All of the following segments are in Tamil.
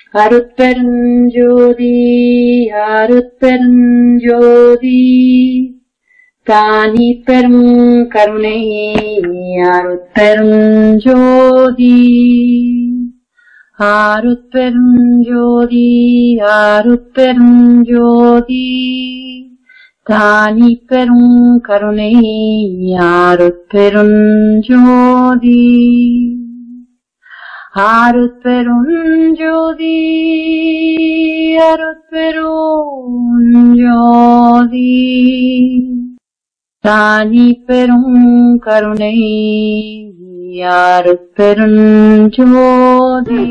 அருட்பெருஞ்சோதி அருட்பெருஞ்சோதி தானி பெரும் கருணை அருட்பெருஞ்சோதி அருட்பெருஞ்சோதி அருட்பெருஞ்சோதி தானி பெரும் கருணை அருட்பெருஞ்சோதி அருட்பெருஞ்சோதி அருட்பெருஞ்சோதி தானி பெரும் கருணை அருட்பெருஞ்சோதி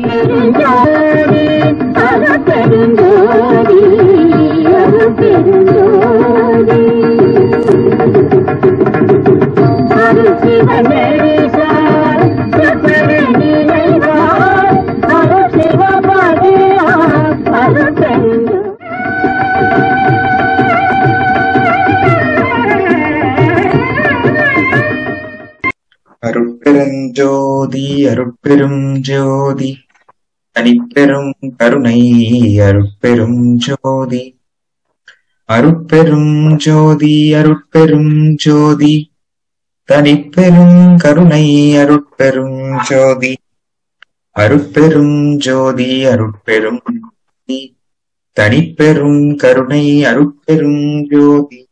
அருட்பெருஞ்சோதி அருட்பெரும் ஜோதி தனிப்பெரும் கருணை அருட்பெரும் ஜோதி அருட்பெரும் ஜோதி அருட்பெரும் ஜோதி தனிப்பெரும் கருணை அருட்பெரும் ஜோதி அருட்பெரும் ஜோதி அருட்பெரும் ஜோதி தனிப்பெரும் கருணை அருட்பெரும் ஜோதி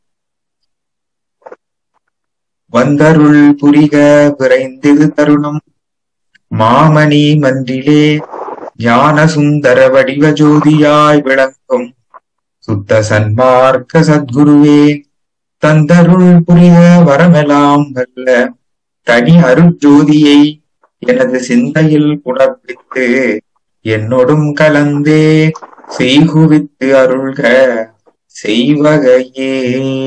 வந்தருள் புரிக விரைந்திது தருணம் மாமணி மன்றிலே ஞான சுந்தர வடிவ ஜோதியாய் விளங்கும் சுத்த சன்மார்க்க சத்குருவே தந்தருள் புரிய வரமெலாம் வல்ல தனி அருட்ஜோதியை எனது சிந்தையில் புணர்ப்பித்து என்னொடும் கலந்தே செய்குவித்து அருள்க செய்வகையே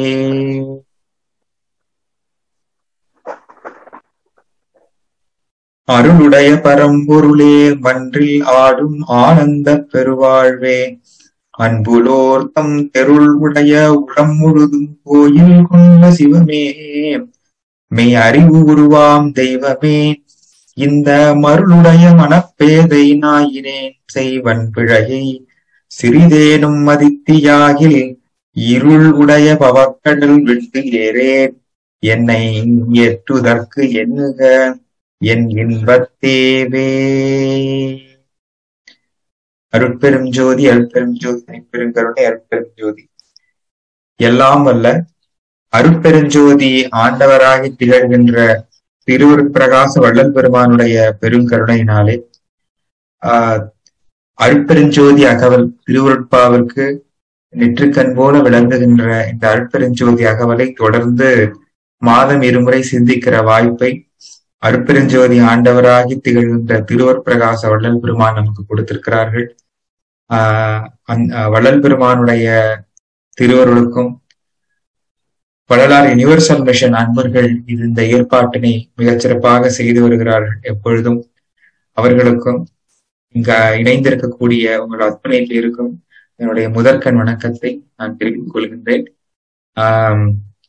அருளுடைய பரம்பொருளே மன்றில் ஆடும் ஆனந்த பெருவாழ்வே அன்புலோர் தம் தெருள் உடைய உளம் முழுதும் கோயில் கொண்ட சிவமே மெய் அறிவு உருவாம் தெய்வமே இந்த மருளுடைய மனப்பேதை நாயினேன் செய்வன் பிழையை சிறிதேனும் மதித்தியாகில் இருள் உடைய பவக்கடல் விட்டு ஏறேன் என்னை ஏற்றுதற்கு எண்ணுக என் இன்பத்தேவே அருட்பெரும் ஜோதி அருட்பெரும் ஜோதி தனிப்பெரும் கருணை அருட்பெரும் ஜோதி எல்லாம் வல்ல அருட்பெருஞ்சோதி ஆண்டவராகி திகழ்கின்ற திருவருட்பிரகாச வள்ளல் பெருமானுடைய பெருங்கருணையினாலே ஆஹ் அருட்பெருஞ்சோதி அகவல் திருவருட்பாவிற்கு நெற்றுக்கண் போல விளங்குகின்ற இந்த அருட்பெருஞ்சோதி அகவலை தொடர்ந்து மாதம் இருமுறை சிந்திக்கிற வாய்ப்பை அருட்பெருஞ்சோதி ஆண்டவராகி திகழ்கின்ற திருவர் பிரகாச வள்ளல் பெருமான் நமக்கு கொடுத்திருக்கிறார்கள் ஆஹ் வள்ளல் பெருமானுடைய திருவருளுக்கும் வள்ளலார் யுனிவர்சல் மிஷன் அன்பர்கள் இது இந்த ஏற்பாட்டினை மிகச் சிறப்பாக செய்து வருகிறார்கள் எப்பொழுதும் அவர்களுக்கும் இங்க இணைந்திருக்கக்கூடிய உங்கள் அத்தனை பேருக்கும் என்னுடைய முதற்கண் வணக்கத்தை நான் தெரிவித்துக் கொள்கின்றேன் ஆஹ்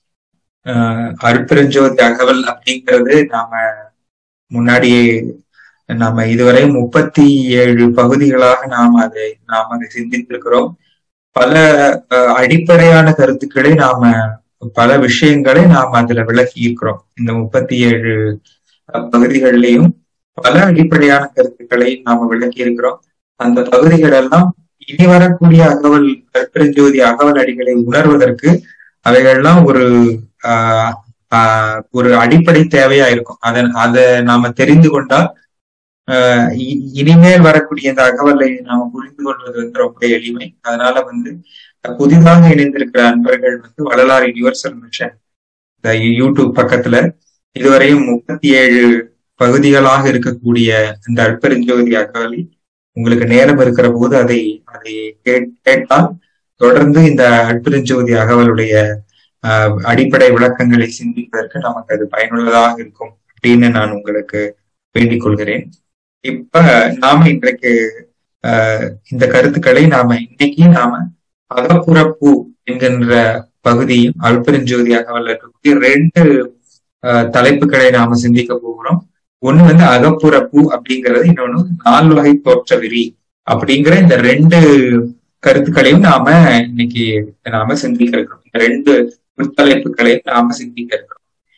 அருட்பெருஞ்சோதி தகவல் அப்படிங்கிறது நாம முன்னாடியே நாம இதுவரை முப்பத்தி ஏழு பகுதிகளாக நாம் அதை நாம் அதை சிந்தித்திருக்கிறோம் பல அடிப்படையான கருத்துக்களை நாம பல விஷயங்களை நாம் அதுல விளக்கி இருக்கிறோம் இந்த முப்பத்தி ஏழு பகுதிகளிலையும் பல அடிப்படையான கருத்துக்களை நாம விளக்கி இருக்கிறோம் அந்த பகுதிகள் எல்லாம் இனி வரக்கூடிய அகவல் கற்பெருஞ்சோதி அகவல் அடிகளை உணர்வதற்கு அவைகள்லாம் ஒரு ஆஹ் ஆஹ் ஒரு அடிப்படை தேவையா இருக்கும் அதை அதை நாம தெரிந்து கொண்டால் ஆஹ் இனிமேல் வரக்கூடிய இந்த அகவலை நாம புரிந்து கொள்வது வந்து ரொம்ப எளிமை அதனால வந்து புதிதாக இணைந்திருக்கிற அன்பர்கள் வந்து வள்ளலார் யுனிவர்சல் மிஷன் இந்த யூடியூப் பக்கத்துல இதுவரையும் முப்பத்தி ஏழு பகுதிகளாக இருக்கக்கூடிய இந்த அற்பெருஞ்சோதி அகவலை உங்களுக்கு நேரம் இருக்கிற போது அதை அதை கேட்டால் தொடர்ந்து இந்த அற்பெருஞ்சோதி அகவலுடைய ஆஹ் அடிப்படை விளக்கங்களை சிந்திப்பதற்கு நமக்கு அது பயனுள்ளதாக இருக்கும் அப்படின்னு நான் உங்களுக்கு வேண்டிக் கொள்கிறேன் இப்ப நாம இன்றைக்கு ஆஹ் இந்த கருத்துக்களை நாம இன்னைக்கு நாம அகப்புறப்பூ என்கின்ற பகுதியும் அல்பெருஞ்சோதி அகவல் இருக்கக்கூடிய ரெண்டு தலைப்புகளை நாம சிந்திக்க போகிறோம் ஒண்ணு வந்து அகப்புற பூ அப்படிங்கிறது இன்னொன்னு நால் வகை தோற்ற விரி அப்படிங்கிற இந்த ரெண்டு கருத்துக்களையும் நாம இன்னைக்கு நாம சிந்திக்க இருக்கிறோம் இந்த ரெண்டு உட்தலைப்புகளையும் நாம சிந்திக்க இருக்கிறோம்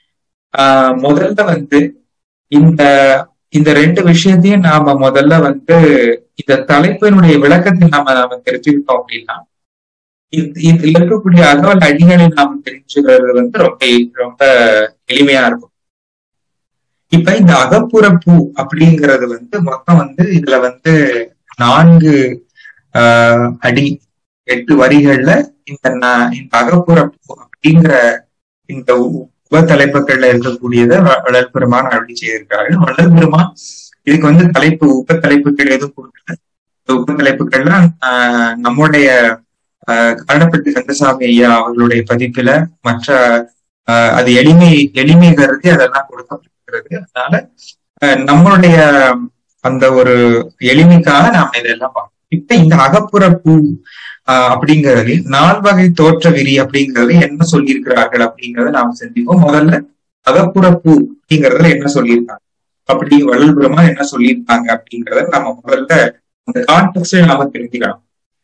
ஆஹ் முதல்ல வந்து இந்த இந்த ரெண்டு விஷயத்தையும் நாம முதல்ல வந்து இந்த தலைப்பினுடைய விளக்கத்தை நாம நாம தெரிஞ்சுக்கிட்டோம் அப்படின்னா இது- இதுல இருக்கக்கூடிய அகவல் அடிகளை நாம தெரிஞ்சுக்கிறது வந்து ரொம்ப ரொம்ப எளிமையா இருக்கும் இப்ப இந்த அகப்புற பூ அப்படிங்கிறது வந்து மொத்தம் வந்து இதுல வந்து நான்கு ஆஹ் அடி எட்டு வரிகள்ல இந்த ந- இந்த அகப்புற பூ அப்படிங்கிற இந்த உ- உப தலைப்புகள்ல இருக்கக்கூடியதை வ- வள்ளல் பெருமான் அருளி செய்திருக்காரு வள்ளல் பெருமான் இதுக்கு வந்து தலைப்பு உப தலைப்புகள் எதுவும் கொடுக்கல இந்த உப தலைப்புகள்லாம் ஆஹ் நம்முடைய ஆஹ் காரணப்பட்டு கந்தசாமி ஐயா அவர்களுடைய பதிப்புல மற்ற ஆஹ் அது எளிமை எளிமை கருதி அதெல்லாம் கொடுக்கப்பட்டிருக்கிறது அதனால ஆஹ் நம்மளுடைய அந்த ஒரு எளிமைக்காக நாம இதெல்லாம் பார்க்கணும் இப்ப இந்த அகப்புற பூ ஆஹ் அப்படிங்கிறது நால்வகை தோற்ற விரி அப்படிங்கறது என்ன சொல்லியிருக்கிறார்கள் அப்படிங்கறத நாம சிந்திப்போம் முதல்ல அகப்புற பூ அப்படிங்கறதுல என்ன சொல்லியிருக்காங்க அப்படி வள்ளல் பெருமான் என்ன சொல்லியிருக்காங்க அப்படிங்கறத நம்ம முதல்ல அந்த கான்டெக்ட் நாம தெரிஞ்சுக்கணும்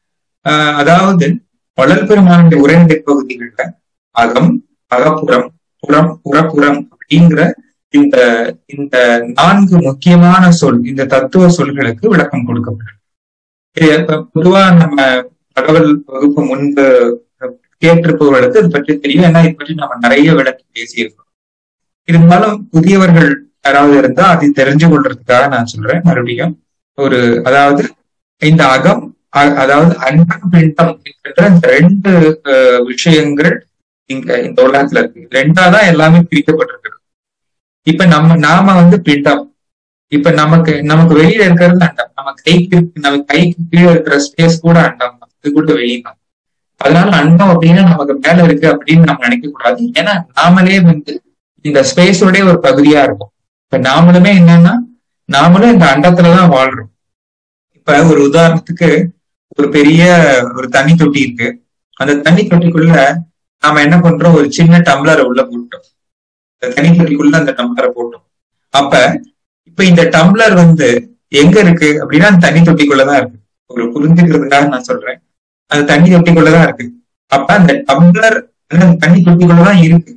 ஆஹ் அதாவது வள்ளல் பெருமானுடைய உரைநடை பகுதிகள்ல அகம் அகப்புறம் புறம் புறப்புறம் அப்படிங்கிற இந்த இந்த நான்கு முக்கியமான சொல் இந்த தத்துவ சொல்களுக்கு விளக்கம் கொடுக்கப்படும் இது இப்ப பொதுவா நம்ம தகவல் வகுப்பு முன்பு கேட்டிருப்பவர்களுக்கு இது பற்றி தெரியும் ஏன்னா இது பற்றி நம்ம நிறைய விளக்கி பேசியிருக்கோம் இருந்தாலும் புதியவர்கள் யாராவது இருந்தா அதை தெரிஞ்சு கொள்றதுக்காக நான் சொல்றேன் மறுபடியும் ஒரு அதாவது இந்த அகம் அ- அதாவது அண்டம் பிண்டம் என்கின்ற இந்த ரெண்டு அஹ், விஷயங்கள் இங்க இந்த உலகத்துல இருக்கு ரெண்டா தான் எல்லாமே பிரிக்கப்பட்டிருக்கு இப்ப நம்ம நாம வந்து பிண்டம் இப்ப நமக்கு நமக்கு வெளியில இருக்கிறது அண்டம் நம்ம கைக்கு இருக்கு- நம்ம கைக்கு கீழே இருக்கிற ஸ்பேஸ் கூட அண்டம் தான் இது கூட வெளியிடம் அதனால அண்டம் அப்படின்னா நமக்கு மேல இருக்கு அப்படின்னு நம்ம நினைக்க கூடாது ஏன்னா நாமளே வந்து இந்த ஸ்பேஸோட ஒரு பகுதியா இருக்கும் இப்ப நாமளுமே என்னன்னா நாமளும் இந்த அண்டத்துலதான் வாழ்றோம் இப்ப ஒரு உதாரணத்துக்கு ஒரு பெரிய ஒரு தண்ணி தொட்டி இருக்கு அந்த தண்ணி தொட்டிக்குள்ள நாம என்ன பண்றோம் ஒரு சின்ன டம்ளரை உள்ள போட்டோம் அந்த தண்ணி தொட்டிக்குள்ள அந்த டம்ளரை போட்டோம் அப்ப இப்ப இந்த டம்ளர் வந்து எங்க இருக்கு அப்படின்னா அந்த தண்ணி தொட்டிக்குள்ளதான் இருக்கு ஒரு புரிஞ்சுக்கிறதுக்காக நான் சொல்றேன் அந்த தண்ணி தொட்டிக்குள்ளதான் இருக்கு அப்ப அந்த டம்ளர் அந்த தண்ணி தொட்டிக்குள்ளதான் இருக்கு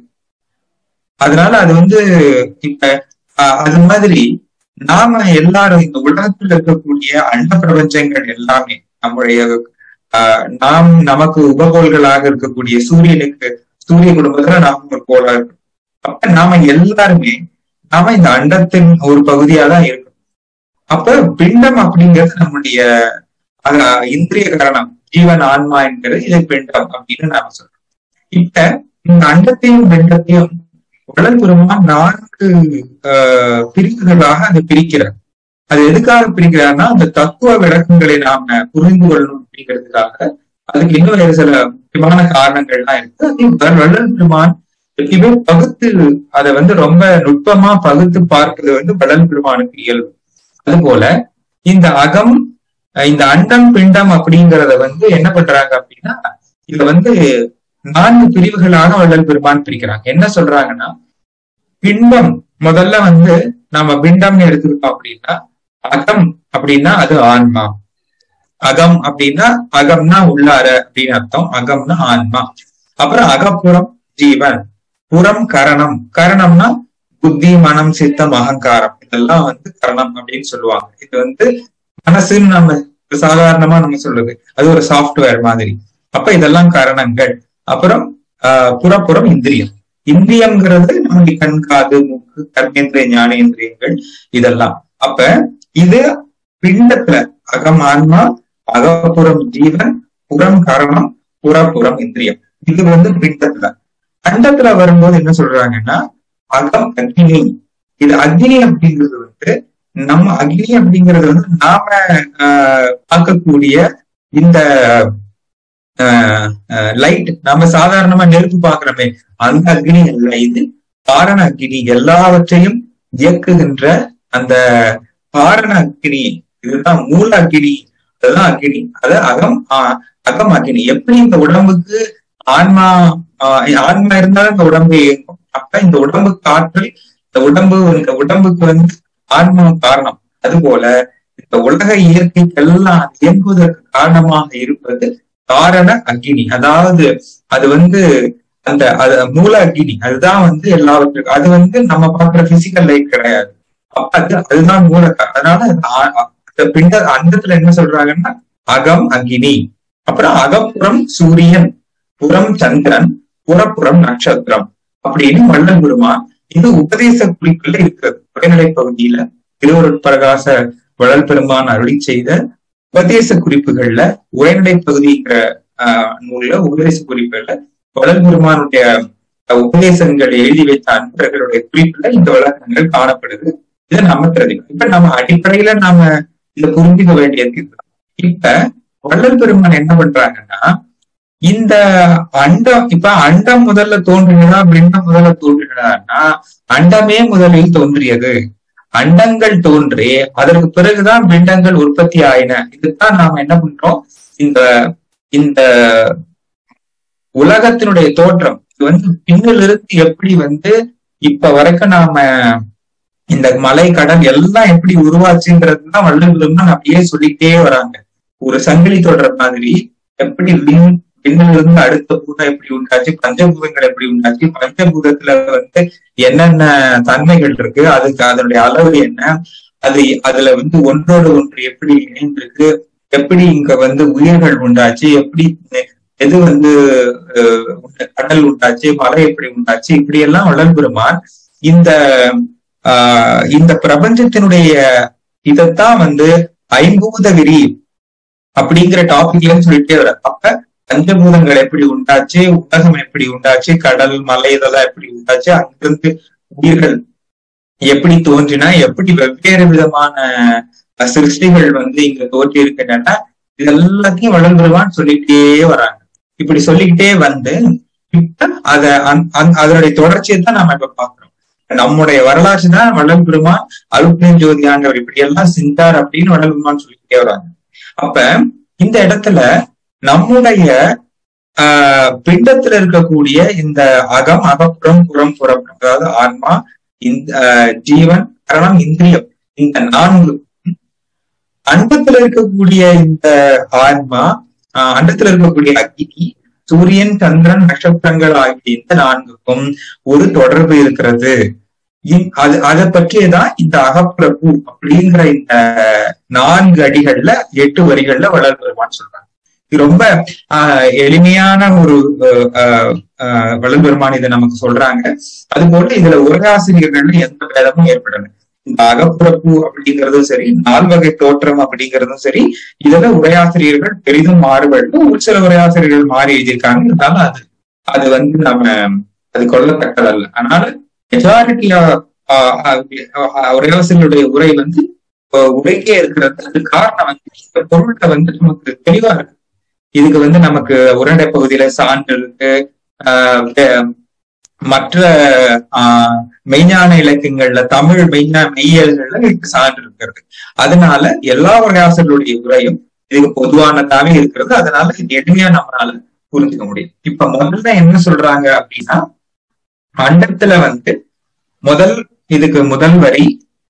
அதனால அது வந்து இப்ப ஆஹ், அது மாதிரி நாம எல்லாரும் இந்த உலகத்தில் இருக்கக்கூடிய அண்ட பிரபஞ்சங்கள் எல்லாமே நம்முடைய ஆஹ், நாம் நமக்கு உபகோள்களாக இருக்கக்கூடிய சூரியனுக்கு சூரிய குடும்பத்துல நாம ஒரு கோளா இருக்கோம் அப்ப நாம எல்லாருமே நாம இந்த அண்டத்தின் ஒரு பகுதியா தான் இருக்கோம் அப்ப பிண்டம் அப்படிங்கிறது நம்முடைய அஹ், இந்திரிய காரணம் ஜீவன் ஆன்மா என்கிறது இது பிண்டம் அப்படின்னு நாம சொல்றோம் இப்ப இந்த அண்டத்தையும் பிண்டத்தையும் உடல் பெருமான் நான்கு ஆஹ், பிரிவுகளாக அதை பிரிக்கிறார் அது எதுக்காக பிரிக்கிறார்னா அந்த தத்துவ விளக்கங்களை நாம புரிந்து கொள்ளணும் அப்படிங்கிறதுக்காக அதுக்கு இன்னும் வேறு சில முக்கியமான காரணங்கள்லாம் இருக்கு அது வள்ளல் வள்ளல் பெருமான் எப்பயுமே பகுத்து அதை வந்து ரொம்ப நுட்பமா பகுத்து பார்ப்பது வந்து வள்ளல் பெருமானுக்கு இயல்பு அதுபோல இந்த அகம் அஹ் இந்த அண்டம் பிண்டம் அப்படிங்கறத வந்து என்ன பண்றாங்க அப்படின்னா இத வந்து நான்கு பிரிவுகளாக வள்ளல் பெருமான் பிரிக்கிறாங்க என்ன சொல்றாங்கன்னா பிண்டம் முதல்ல வந்து நாம பிண்டம்னு எடுத்துக்கிட்டோம் அப்படின்னா அகம் அப்படின்னா அது ஆன்மா அகம் அப்படின்னா அகம்னா உள்ளார அப்படின்னு அர்த்தம் அகம்னா ஆன்மா அப்புறம் அகப்புறம் ஜீவன் புறம் கரணம் கரணம்னா புத்தி மனம் சித்தம் அகங்காரம் இதெல்லாம் வந்து கரணம் அப்படின்னு சொல்லுவாங்க இது வந்து மனசுன்னு நம்ம சாதாரணமா நம்ம சொல்றது அது ஒரு சாஃப்ட்வேர் மாதிரி அப்ப இதெல்லாம் காரணங்கள் அப்புறம் ஆஹ் புறப்புறம் இந்திரியம் இந்திரியம்ங்கிறது நம்முடைய கண் காது மூக்கு கர்மேந்திரிய ஞானேந்திரியங்கள் இதெல்லாம் அப்ப இது பிண்டத்துல அகம் ஆன்மா அகப்புறம் ஜீவன் புறம் காரணம் புறப்புறம் இந்திரியம் இது வந்து பிண்டத்துல அண்டத்துல வரும்போது என்ன சொல்றாங்கன்னா அகம் அக்னி இது அக்னி அப்படிங்கிறது வந்து நம்ம அக்னி அப்படிங்கிறது வந்து நாம ஆஹ் பார்க்கக்கூடிய இந்த லைட் நம்ம சாதாரணமா நெருப்பு பாக்குறோமே அந்த அக்னி அல்ல இது காரண அக்னி எல்லாவற்றையும் இயக்குகின்ற அந்த காரண அக்னி இதுதான் மூல அக்னி அதுதான் அக்னி அது அகம் ஆஹ் அகம் அக்னி எப்படி இந்த உடம்புக்கு ஆன்மா ஆஹ் ஆன்மா இருந்தாலும் இந்த உடம்பு இயங்கும் அப்ப இந்த உடம்புக்கு ஆற்றல் இந்த உடம்பு இந்த உடம்புக்கு வந்து ஆன்மா காரணம் அதுபோல இந்த உலக இயற்கைக்கெல்லாம் இயங்குவதற்கு காரணமாக இருப்பது காரண அக்னி அதாவது அது வந்து அந்த அது மூல அக்னி அதுதான் வந்து எல்லாவற்றுக்கும் அது வந்து நம்ம பார்க்குற பிசிக்கல் லைட் கிடையாது அப்ப அது அதுதான் மூல கா- அதனால அது ஆ- ஆ- அந்த பிண்ட அந்தத்துல என்ன சொல்றாங்கன்னா அகம் அக்னி அப்புறம் அகப்புறம் சூரியன் புறம் சந்திரன் புறப்புறம் நட்சத்திரம் அப்படின்னு வள்ளல் பெருமான் இது உபதேச குறிப்புல இருக்கிறது உரைநடை பகுதியில திருவருட்பிரகாச வள்ளல் பெருமான் அருளி செய்த உபதேச குறிப்புகள்ல உரைநடை பகுதிங்கிற ஆஹ், நூல்ல உபதேச குறிப்புகள்ல வள்ளல் பெருமானுடைய அஹ், உபதேசங்களை எழுதி வைத்த அன்பர்களுடைய குறிப்புல இந்த விளக்கங்கள் காணப்படுது இதை நம்ம தெரிஞ்சுக்கணும் இப்ப நம்ம அடிப்படையில நாம இதை புரிஞ்சுக்க வேண்டியது இதுதான். இப்ப வள்ளல் பெருமான் என்ன பண்றாங்கன்னா இந்த அண்டம் இப்ப அண்டம் முதல்ல தோன்றினதா பிண்டம் முதல்ல தோன்றினதான்னா அண்டமே முதலில் தோன்றியது அண்டங்கள் தோன்றி அதற்கு பிறகுதான் பிண்டங்கள் உற்பத்தி ஆயின இதுதான் நாம என்ன பண்றோம் இந்த இந்த உலகத்தினுடைய தோற்றம் இது வந்து பின்னிலிருந்து எப்படி வந்து இப்ப வரைக்கும் நாம இந்த மலை கடல் எல்லாம் எப்படி உருவாச்சுங்கிறது தான் வள்ளல் பெருமான் அப்படியே சொல்லிட்டே வராங்க ஒரு சங்கிலி தொடர மாதிரி எப்படி விண் விண்ணிலிருந்து அடுத்த பூதம் எப்படி உண்டாச்சு பஞ்சபூதங்கள் எப்படி உண்டாச்சு பஞ்சபூதத்துல வந்து என்னென்ன தன்மைகள் இருக்கு அதுக்கு அதனுடைய அளவு என்ன அது அதுல வந்து ஒன்றோடு ஒன்று எப்படி இணைந்திருக்கு எப்படி இங்க வந்து உயிர்கள் உண்டாச்சு எப்படி எது வந்து அஹ், கடல் உண்டாச்சு மலை எப்படி உண்டாச்சு இப்படி எல்லாம் வள்ளல் பெருமான் இந்த ஆஹ் இந்த பிரபஞ்சத்தினுடைய இதைத்தான் வந்து ஐம்பூத விரி அப்படிங்கிற டாபிக்லன்னு சொல்லிட்டே வர அப்ப பஞ்சபூதங்கள் எப்படி உண்டாச்சு உலகம் எப்படி உண்டாச்சு கடல் மலை இதெல்லாம் எப்படி உண்டாச்சு அங்கிருந்து உயிர்கள் எப்படி தோன்றினா எப்படி வெவ்வேறு விதமான அஹ், சிருஷ்டிகள் வந்து இங்க தோன்றி இருக்கின்றன இது எல்லாத்தையும் வள்ளல் பெருமான் சொல்லிக்கிட்டே வராங்க இப்படி சொல்லிக்கிட்டே வந்து இப்ப அத அந்த- அந்த- அதனுடைய தொடர்ச்சியை தான் நாம இப்ப பாக்குறோம் நம்முடைய வரலாற்று தான் வள்ளல் பெருமான் அருட்பின் ஜோதி ஆண்டவர் இப்படி எல்லாம் செஞ்சார் அப்படின்னு வள்ளல் பெருமான் சொல்லிக்கிட்டே வராங்க அப்ப இந்த இடத்துல நம்முடைய ஆஹ் பிண்டத்துல இருக்கக்கூடிய இந்த அகம் அகப்புறம் புறம் புறம் அதாவது ஆன்மா இந்த ஆஹ் ஜீவன் கரணம் இந்திரியம் இந்த நான்கு அண்டத்துல இருக்கக்கூடிய இந்த ஆன்மா ஆஹ் அண்டத்துல இருக்கக்கூடிய அக்னி சூரியன் சந்திரன் நட்சத்திரங்கள் ஆகிய இந்த நான்குக்கும் ஒரு தொடர்பு இருக்கிறது இந்- அது அதை பற்றியதான் இந்த அகப்பிரபு அப்படிங்கிற இந்த நான்கு அடிகள்ல எட்டு வரிகள்ல வளர் பெருமான் சொல்றாங்க இது ரொம்ப ஆஹ் எளிமையான ஒரு ஆஹ் ஆஹ் ஆஹ் வள்ளல் பெருமான் இதை நமக்கு சொல்றாங்க அது போல இதுல உரையாசிரியர்கள் எந்த பேதமும் ஏற்படல இந்த அகப்பிரபு அப்படிங்கிறதும் சரி நால்வகை தோற்றம் அப்படிங்கிறதும் சரி இதுல உரையாசிரியர்கள் பெரிதும் மாறுபட்டு ஒரு சில உரையாசிரியர்கள் மாறி எழுதியிருக்காங்க இருந்தாலும் அது அது வந்து நம்ம அது கொள்ளத்தக்கதல்ல அதனால மெஜாரிட்டி உரையாசிரியருடைய உரை வந்து அஹ், உரைக்கே இருக்கிறது அது காரணம் வந்து இந்த பொருள்ல வந்து நமக்கு தெளிவா இருக்கு இதுக்கு வந்து நமக்கு உரைநடை பகுதியில சான்று இருக்கு ஆஹ் வே- மற்ற ஆஹ் மெய்ஞான இலக்கியங்கள்ல தமிழ் மெய்ஞா மெய்யியல்கள்ல இதுக்கு சான்று இருக்கிறது அதனால எல்லா உரையாசிரியருடைய உரையும் இதுக்கு பொதுவானதாவே இருக்கிறது அதனால இது எளிமையா நம்மளால புரிஞ்சுக்க முடியும் இப்ப முதல்ல என்ன சொல்றாங்க அப்படின்னா அண்டத்துல வந்து முதல் இதுக்கு முதல் வரி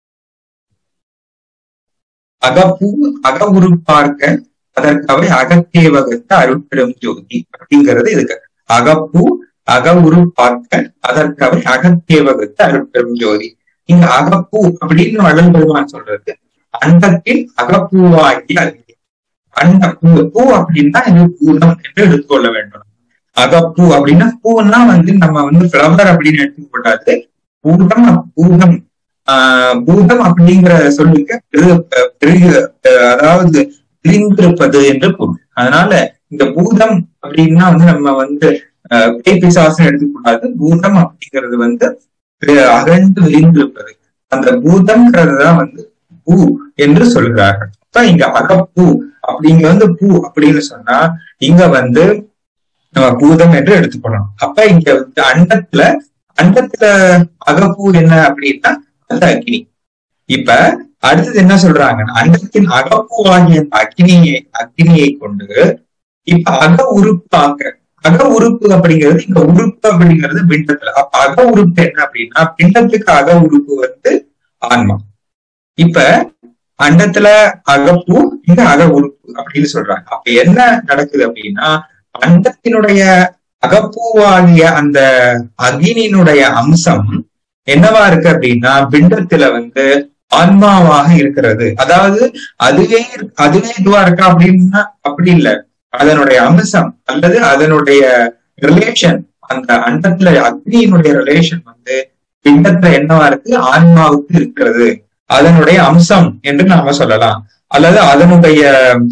அகப்பூ அக உருப்பார்க்க அதற்கவை அகத்தே வகுத்த அருட்பெரும் ஜோதி அப்படிங்கிறது இதுக்கு அகப்பூ அக உருப்பார்க்க அதற்கவை அகத்தே வகுத்த அருட்பெரும் ஜோதி இங்க அகப்பூ அப்படின்னு வள்ளல் பெருமான் சொல்றது அண்டத்தில் அகப்பூவாகி அருகே அண்ட பூ பூ அப்படின்னா இது பூதம் என்று எடுத்துக்கொள்ள வேண்டும் அகப்பூ அப்படின்னா பூன்னா வந்து நம்ம வந்து ஃபிளவர் அப்படின்னு எடுத்துக்க கூடாது பூதம் பூதம் ஆஹ் பூதம் அப்படிங்கிற சொல்லுக்கு பெரு- பெருகு அஹ் அதாவது விரிந்திருப்பது என்று பொருள் அதனால இந்த பூதம் அப்படின்னா வந்து நம்ம வந்து ஆஹ் பேய் பிசாசுன்னு எடுத்துக்கூடாது பூதம் அப்படிங்கிறது வந்து பெரு- அகழ்ந்து விரிந்திருப்பது அந்த பூதம்ங்கிறது தான் வந்து பூ என்று சொல்கிறார்கள் அப்ப இங்க அகப்பூ அப்படிங்க வந்து பூ அப்படின்னு சொன்னா இங்க வந்து நம்ம பூதம் என்று எடுத்துக்கொள்ளணும் அப்ப இங்க வந்து அண்டத்துல அண்டத்துல அகப்பூ என்ன அப்படின்னா அது அக்னி இப்ப அடுத்தது என்ன சொல்றாங்கன்னா அண்டத்தின் அகப்பூவாகிய அந்த அக்னியை அக்னியை கொண்டு இப்ப அக உறுப்பாக்க அக உறுப்பு அப்படிங்கிறது இங்க உறுப்பு அப்படிங்கிறது பிண்டத்துல அப்ப அக உறுப்பு என்ன அப்படின்னா பிண்டத்துக்கு அக உறுப்பு வந்து ஆன்மா இப்ப அண்டத்துல அகப்பூ இங்க அக உறுப்பு அப்படின்னு சொல்றாங்க அப்ப என்ன நடக்குது அப்படின்னா அண்டத்தினுடைய அகப்பூவாகிய அந்த அக்னியினுடைய அம்சம் என்னவா இருக்கு அப்படின்னா பிண்டத்துல வந்து ஆன்மாவாக இருக்கிறது அதாவது அதுவே அதுவே இதுவா இருக்கா அப்படின்னா அப்படி இல்ல அதனுடைய அம்சம் அல்லது அதனுடைய ரிலேஷன் அந்த அண்டத்துல அக்னியினுடைய ரிலேஷன் வந்து பிண்டத்துல என்னவா இருக்கு ஆன்மாவுக்கு இருக்கிறது அதனுடைய அம்சம் என்று நாம சொல்லலாம் அல்லது அதனுடைய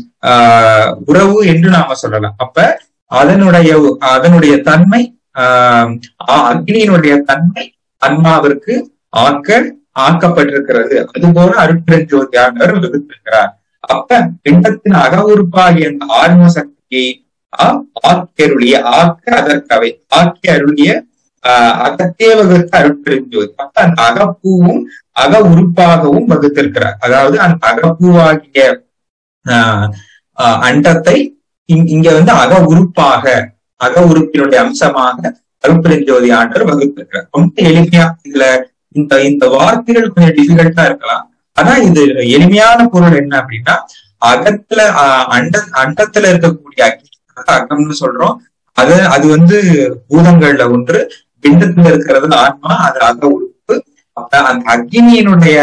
ஆஹ் உறவு என்று நாம சொல்லலாம் அப்ப அதனுடைய அதனுடைய தன்மை ஆஹ் அக்னியினுடைய தன்மை ஆன்மாவிற்கு ஆக்க ஆக்கப்பட்டிருக்கிறது அதுபோல அருட்பெருஞ்சோதியானவர் வகுத்திருக்கிறார் அப்ப பிண்டத்தின் அக உறுப்பாகிய அந்த ஆன்ம சக்தியை ஆக்கருளிய ஆக்க அதற்கவை ஆக்கிய அருளிய ஆஹ் அகத்தே வகுத்த அருட்பெருஞ்சோதி அப்ப அந்த அகப்பூவும் அக உறுப்பாகவும் வகுத்திருக்கிறார் அதாவது அந்த அகப்பூவாகிய ஆஹ் அண்டத்தை இங்க வந்து அக உறுப்பாக அக உறுப்பினுடைய அம்சமாக அருட்பெருஞ்சோதி ஆண்டவர் வகுத்திருக்கிறார் ரொம்ப எளிமையா இதுல இந்த இந்த வார்த்தைகள் கொஞ்சம் டிஃபிகல்ட்டா இருக்கலாம் ஆனா இது எளிமையான பொருள் என்ன அப்படின்னா அகத்துல அண்ட அண்டத்துல இருக்கக்கூடிய அக்னி அகம்னு சொல்றோம் அது அது வந்து பூதங்கள்ல ஒன்று பிண்டத்துல இருக்கிறது ஆன்மா அது அக உறுப்பு அப்ப அந்த அக்னியினுடைய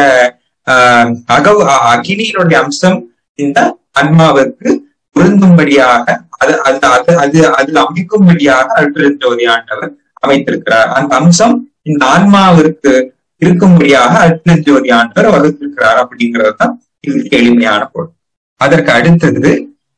ஆஹ் அக அக்னியினுடைய அம்சம் இந்த ஆன்மாவிற்கு பொருந்தும்படியாக அது அது அது அது அதில் அமைக்கும்படியாக அல்பெருஞ்சோதி ஆண்டவர் அமைத்திருக்கிறார் அந்த அம்சம் இந்த ஆன்மாவிற்கு இருக்கும்படியாக அல்பெருஞ்சோதி ஆண்டவர் வகுத்திருக்கிறார் அப்படிங்கிறது தான் இதுக்கு எளிமையான பொருள் அதற்கு அடுத்தது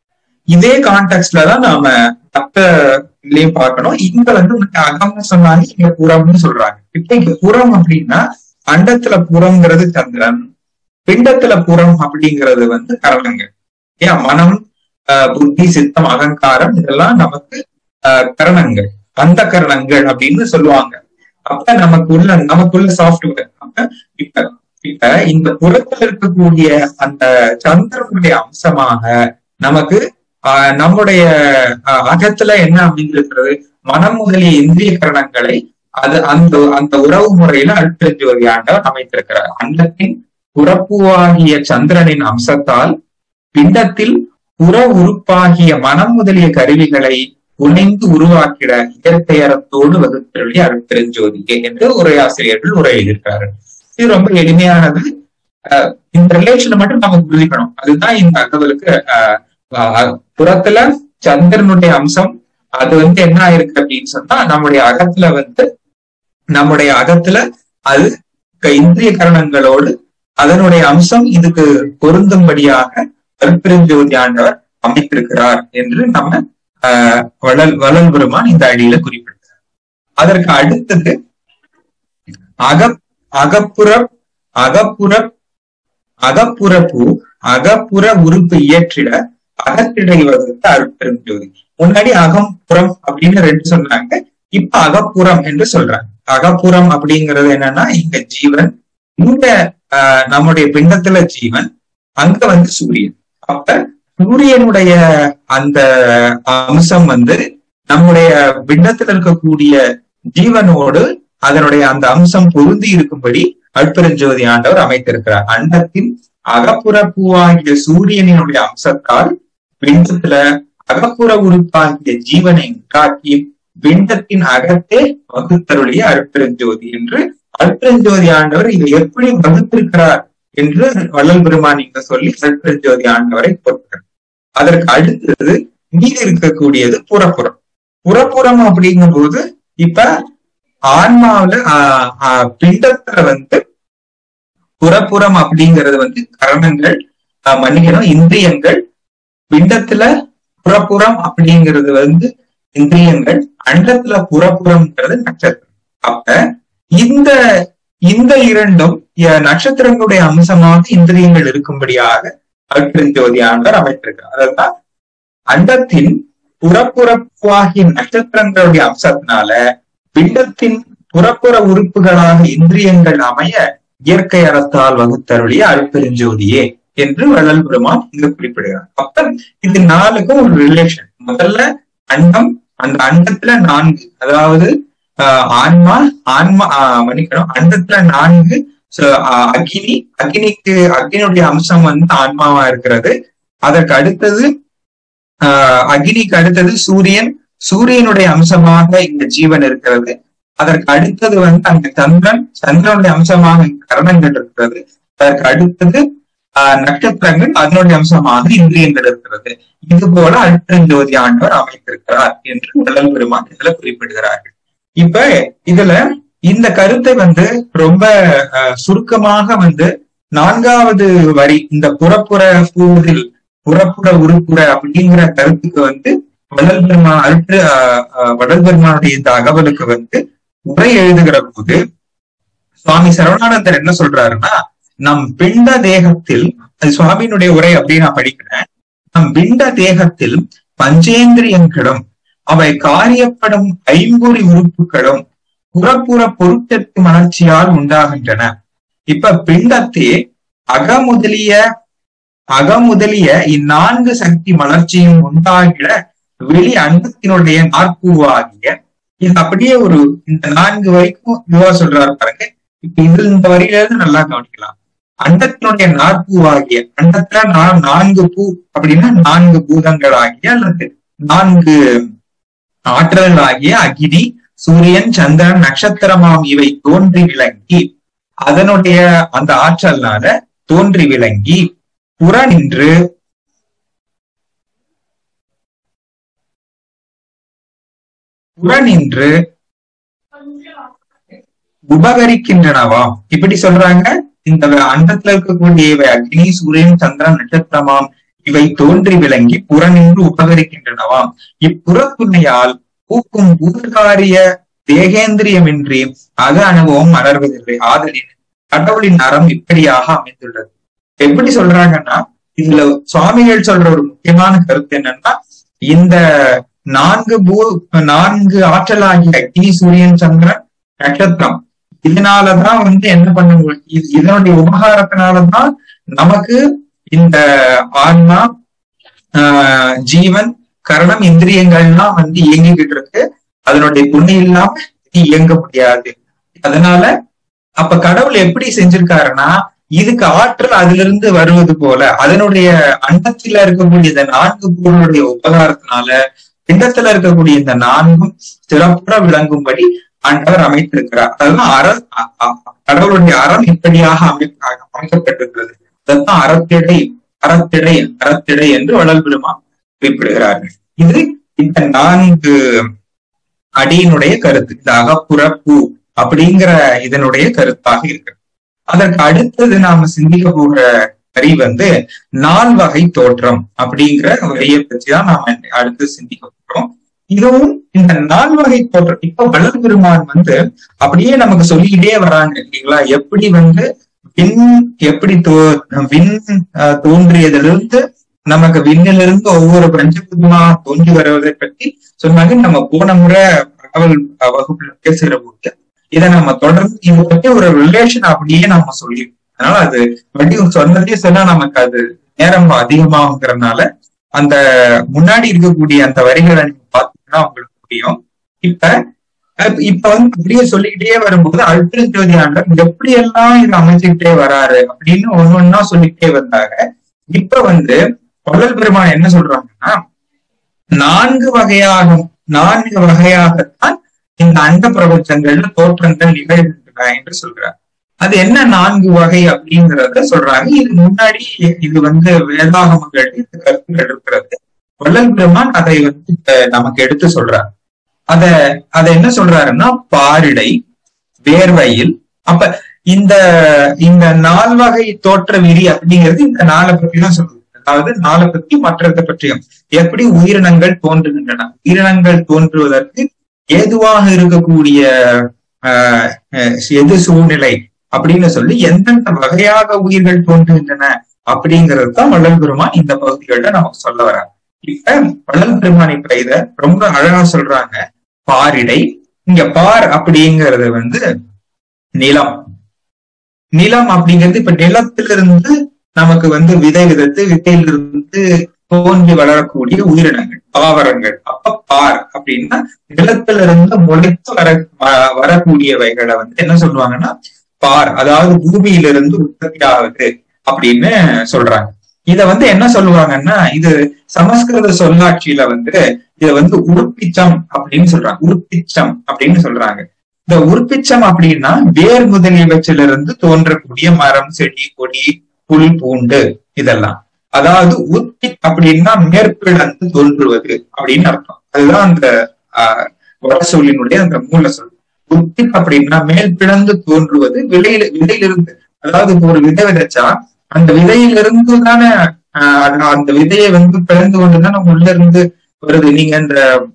இதே கான்டெக்ட்ல தான் நாம மத்த இதுலயும் பார்க்கணும் இங்க வந்து உனக்கு அகம்னு சொன்னாங்க இங்க புறம்னு சொல்றாங்க இப்ப இங்க புறம் அப்படின்னா அண்டத்துல புறம்ங்கிறது சந்திரன் பிண்டத்துல புறம் அப்படிங்கிறது வந்து கரணங்கள் ஏன் மனம் புத்தி சித்தம் அகங்காரம் இதெல்லாம் நமக்கு கரணங்கள் அந்த கரணங்கள் அப்படின்னு சொல்லுவாங்க அப்ப நமக்குள்ள நமக்குள்ள சாஃப்ட்வேர் அப்ப இப்ப இப்ப இந்த புறத்துல இருக்கக்கூடிய அந்த சந்திரனுடைய அம்சமாக நமக்கு ஆஹ் நம்முடைய அகத்துல என்ன அப்படிங்கிறது மனம் முதலிய இந்திரிய கரணங்களை அது அந்த அந்த உறவு முறையில அழுத்தஞ்சோதி ஆண்டவர் அமைத்திருக்கிறார் அண்டத்தின் புறப்புவாகிய சந்திரனின் அம்சத்தால் பிண்டத்தில் புற உறுப்பாகிய மனம் முதலிய கருவிகளை புனைந்து உருவாக்கிட இயற்கையறத்தோடு வகுத்தருடைய அருட்பெருஞ்சோதிகே என்று உரையாசிரியர்கள் உரை எழுதியிருக்கிறார்கள் இது ரொம்ப எளிமையானது இந்த ரிலேஷனை மட்டும் நம்ம புரிஞ்சுக்கணும் அதுதான் இந்த தகவலுக்கு புறத்துல சந்திரனுடைய அம்சம் அது வந்து என்ன ஆயிருக்கு அப்படின்னு சொன்னா நம்முடைய அகத்துல வந்து நம்முடைய அகத்துல அது இந்திரிய கரணங்களோடு அதனுடைய அம்சம் இதுக்கு பொருந்தும்படியாக அருட்பெருஞ்சோதி ஆண்டவர் அமைத்திருக்கிறார் என்று நம்ம ஆஹ் வளல் வளல் பெருமான் இந்த அடியில குறிப்பிட்டார் அதற்கு அடுத்தது அக அகப்புற அகப்புற அகப்புறப்பு அகப்புற உறுப்பு இயற்றிட அகத்திடை வகுத்த அருட்பெரும் ஜோதி முன்னாடி அகம் புறம் அப்படின்னு ரெண்டு சொன்னாங்க இப்ப அகப்புறம் என்று சொல்றாங்க அகப்புறம் அப்படிங்கிறது என்னன்னா இங்க ஜீவன் இந்த ஆஹ் நம்முடைய பிண்டத்துல ஜீவன் அங்க வந்து சூரியன் அப்ப சூரியனுடைய அந்த அம்சம் வந்து நம்முடைய பிண்டத்தில் இருக்கக்கூடிய ஜீவனோடு அதனுடைய அந்த அம்சம் பொருந்தி இருக்கும்படி அற்பெருஞ்சோதி ஆண்டவர் அமைத்திருக்கிறார் அண்டத்தின் அகப்புற பூவாகிய சூரியனினுடைய அம்சத்தால் பிண்டத்துல அகப்புற உறுப்பாகிய ஜீவனை உண்டாக்கி பிண்டத்தின் அகத்தே வகுத்தருடைய அற்பெருஞ்சோதி என்று அற்பெருஞ்சோதி ஆண்டவர் இதை எப்படி வகுத்திருக்கிறார் என்று வள்ளல் பெருமான் இங்க சொல்லி அற்பெருஞ்சோதி ஆண்டவரை போட்டார் அதற்கு அடுத்தது மீதி இருக்கக்கூடியது புறப்புறம் புறப்புறம் அப்படிங்கும் போது இப்ப ஆன்மாவில பிண்டத்துல வந்து புறப்புறம் அப்படிங்கிறது வந்து கரணங்கள் மன்னிக்கணும் இந்திரியங்கள் பிண்டத்துல புறப்புறம் அப்படிங்கிறது வந்து இந்திரியங்கள் அண்டத்துல புறப்புறம்ங்கிறது நட்சத்திரம் அப்ப இந்த இந்த இரண்டும் நட்சத்திரங்களுடைய அம்சமாக இந்திரியங்கள் இருக்கும்படியாக அற்பெருஞ்சோதி ஆண்டவர் அமைத்திருக்கிறார் அதுதான் அண்டத்தின் புறப்புறப்பாகிய நட்சத்திரங்களுடைய அம்சத்தினால பிண்டத்தின் புறப்புற உறுப்புகளாக இந்திரியங்கள் அமைய இயற்கை அறத்தால் வகுத்தருளிய அருட்பெருஞ்சோதியே என்று வள்ளல் பெருமான் இங்கு குறிப்பிடுகிறார் அப்ப இது நாலுக்கும் ஒரு ரிலேஷன் முதல்ல அண்டம் அந்த அண்டத்துல நான்கு அதாவது ஆன்மா ஆன்மா மன்னிக்கணும் அண்டத்துல நான்கு So, அஹ், அக்னி அக்னிக்கு அக்னியுடைய அம்சம் வந்து ஆன்மாவா இருக்கிறது அதற்கு அடுத்தது ஆஹ் அக்னிக்கு அடுத்தது சூரியன் சூரியனுடைய அம்சமாக இந்த ஜீவன் இருக்கிறது அதற்கு அடுத்தது வந்து அங்க சந்திரன் சந்திரனுடைய அம்சமாக கரணங்கள் இருக்கிறது அதற்கு அடுத்தது ஆஹ் நட்சத்திரங்கள் அதனுடைய அம்சமாக இந்திரியங்கள் இருக்கிறது இது போல அல்பெருஞ்சோதி ஆண்டவர் அமைத்திருக்கிறார் என்று வள்ளல் பெருமான் இதுல குறிப்பிடுகிறார்கள் இப்ப இதுல இந்த கருத்தை வந்து ரொம்ப ஆஹ், சுருக்கமாக வந்து நான்காவது வரி இந்த புறப்புற பூவில் புறப்புற உருப்புற அப்படிங்கிற கருத்துக்கு வந்து வள்ளல் பெருமான் அல்பு ஆஹ், ஆஹ், வள்ளல் பெருமானுடைய இந்த அகவலுக்கு வந்து உரை எழுதுகிற போது சுவாமி சரவணானந்தர் என்ன சொல்றாருன்னா நம் பிண்ட தேகத்தில் அது சுவாமியினுடைய உரை அப்படின்னு நான் படிக்கிறேன் நம் பிண்ட தேகத்தில் பஞ்சேந்திரியங்களும் அவை காரியப்படும் ஐம்பொறி உறுப்புகளும் புறப்புற பொருட்டத்து மலர்ச்சியால் உண்டாகின்றன இப்ப பிண்டத்தே அகமுதலிய அகமுதலிய இந்நான்கு சக்தி மலர்ச்சியும் உண்டாகிட வெளி அண்டத்தினுடைய நாற்பூவாகிய இது அப்படியே ஒரு இந்த நான்கு வரைக்கும் இதுவா சொல்றாரு பாருங்க இப்ப இது இந்த வரியில இருந்து நல்லா கவனிக்கலாம் அண்டத்தினுடைய நாற்பூவாகிய அண்டத்துல நான் நான்கு பூ அப்படின்னா நான்கு பூதங்கள் ஆகிய அல்லது நான்கு ஆற்றல்கள் ஆகிய அகிரி சூரியன் சந்திரன் நட்சத்திரமாம் இவை தோன்றி விளங்கி அதனுடைய அந்த ஆற்றல்னால தோன்றி விளங்கி புறநின்று புறநின்று உபகரிக்கின்றனவாம் இப்படி சொல்றாங்க இந்த அண்டத்துல இருக்கக்கூடிய இவை அக்னி சூரியன் சந்திரன் நட்சத்திரமாம் இவை தோன்றி விளங்கி புறநின்று உபகரிக்கின்றனவாம் இப்புறத்துணையால் பூக்கும் பூதகாரிய தேகேந்திரியமின்றி அக அனுபவம் மலர்வதில்லை ஆதலின் கடவுளின் அறம் இப்படியாக அமைந்துள்ளது எப்படி சொல்றாங்கன்னா இதுல சுவாமிகள் சொல்ற ஒரு முக்கியமான கருத்து என்னன்னா இந்த நான்கு பூ நான்கு ஆற்றலாகிய அக்னி சூரியன் சந்திரன் நட்சத்திரம் இதனாலதான் வந்து என்ன பண்ண முடியும் இது- இதனுடைய உபகாரத்தினாலதான் நமக்கு இந்த ஆன்மா ஆஹ் ஜீவன் கரணம் இந்திரியங்கள்லாம் வந்து இயங்கிக்கிட்டு இருக்கு அதனுடைய துணை இல்லாம இது இயங்க முடியாது அதனால அப்ப கடவுள் எப்படி செஞ்சிருக்காருன்னா இதுக்கு ஆற்றல் அதுல இருந்து வருவது போல அதனுடைய அண்டத்துல இருக்கக்கூடிய இந்த நான்கு பொருளுடைய உபகாரத்தினால பிண்டத்துல இருக்கக்கூடிய இந்த நான்கும் சிறப்புற விளங்கும்படி ஆண்டவர் அமைத்திருக்கிறார் அதுதான் அற அ- அ- கடவுளுடைய அறம் இப்படியாக அமை அமைக்கப்பட்டிருக்கிறது அதுதான் அறத்திடை அறத்திடை அறத்திடை என்று வள்ளல் பெருமான் குறிப்பிடுகிறார்கள் இது இந்த நான்கு அடியினுடைய கருத்து இந்த அகப்புறப்பு அப்படிங்கிற இதனுடைய கருத்தாக இருக்கு அதற்கு அடுத்தது நாம சிந்திக்க போகிற வரி வந்து நால் வகை தோற்றம் அப்படிங்கிற வரியை பற்றி தான் நாம அடுத்து சிந்திக்க போறோம் இதுவும் இந்த நால் வகை தோற்றம் இப்ப வள்ளல் பெருமான் வந்து அப்படியே நமக்கு சொல்லிக்கிட்டே வராங்க இல்லைங்களா எப்படி வந்து விண் எப்படி தோ விண் அஹ், தோன்றியதிலிருந்து நமக்கு விண்ணிலிருந்து ஒவ்வொரு பஞ்சபூதமா தோன்றி வருவதை பற்றி சொன்னாங்க நம்ம போன முறை தகவல் அஹ், வகுப்புல பேசுகிற போது இதை நம்ம தொடர்ந்து இதை பற்றி ஒரு ரிலேஷன் அப்படியே நம்ம சொல்லி அதனால அது மறுபடியும் சொன்னதே சொன்னா நமக்கு அது நேரம் அதிகமாகுங்கிறதுனால அந்த முன்னாடி இருக்கக்கூடிய அந்த வரிகளை நீங்க பாத்தீங்கன்னா உங்களுக்கு புரியும் இப்ப அஹ் இப்ப வந்து அப்படியே சொல்லிக்கிட்டே வரும்போது அல்பிர ஜோதி ஆண்டர் எப்படி எல்லாம் இது அமைச்சுக்கிட்டே வராரு அப்படின்னு ஒண்ணு ஒண்ணா சொல்லிக்கிட்டே வந்தாங்க இப்ப வந்து வள்ளல் பெருமான் என்ன சொல்றாங்கன்னா நான்கு வகையாக நான்கு வகையாகத்தான் இந்த அண்ட பிரபஞ்சங்கள்ல தோற்றங்கள் நிகழ்கின்றன என்று சொல்றார் அது என்ன நான்கு வகை அப்படிங்கறத சொல்றாங்க இது முன்னாடி இது வந்து வேதாகமங்கள் இந்த கருத்துக்கள் இருக்கிறது வள்ளல் பெருமான் அதை வந்து இப்ப நமக்கு எடுத்து சொல்றார் அத அத என்ன சொல்றாருன்னா பாரிடை வேர்வையில் அப்ப இந்த இந்த நால்வகை தோற்ற விரி அப்படிங்கிறது இந்த நாளை பற்றி தான் சொல்லுது அதாவது நாளை பற்றி மற்றதை பற்றியும் எப்படி உயிரினங்கள் தோன்றுகின்றன உயிரினங்கள் தோன்றுவதற்கு ஏதுவாக இருக்கக்கூடிய ஆஹ் அஹ் எது சூழ்நிலை அப்படின்னு சொல்லி எந்தெந்த வகையாக உயிர்கள் தோன்றுகின்றன அப்படிங்கிறது தான் வள்ளல் பெருமான் இந்த பகுதிகளில் நமக்கு சொல்ல வராங்க இப்ப வள்ளல் பெருமான் இப்ப இத ரொம்ப அழகா சொல்றாங்க பாரிடை இங்க பார் அப்படிங்கிறது வந்து நிலம் நிலம் அப்படிங்கிறது இப்ப நிலத்திலிருந்து நமக்கு வந்து விதை விதத்து விதையிலிருந்து தோன்றி வளரக்கூடிய உயிரினங்கள் தாவரங்கள் அப்ப பார் அப்படின்னா நிலத்திலிருந்து முளைத்து வர வ- வரக்கூடியவைகளை வந்து என்ன சொல்லுவாங்கன்னா பார் அதாவது பூமியிலிருந்து உற்பத்தி ஆகுது அப்படின்னு சொல்றாங்க இத வந்து என்ன சொல்லுவாங்கன்னா இது சமஸ்கிருத சொல்லாட்சியில வந்து இத வந்து உருப்பிச்சம் அப்படின்னு சொல்றாங்க உருப்பிச்சம் அப்படின்னு சொல்றாங்க இந்த உருப்பிச்சம் அப்படின்னா வேர் முதலியவற்றிலிருந்து தோன்றக்கூடிய மரம் செடி கொடி புல் பூண்டு இதெல்லாம் அதாவது உற்பி அப்படின்னா மேற்பிழந்து தோன்றுவது அப்படின்னு அர்த்தம் அதுதான் அந்த ஆஹ் வட சொல்லினுடைய அந்த மூல சொல் உற்பி அப்படின்னா மேல் பிளந்து தோன்றுவது விதையில விதையிலிருந்து அதாவது இப்போ ஒரு விதை விதைச்சா அந்த விதையிலிருந்து தானே ஆஹ் அந்த- அந்த விதையை வந்து பிளந்து கொண்டு தானே உள்ள இருந்து வருது நீங்க இந்த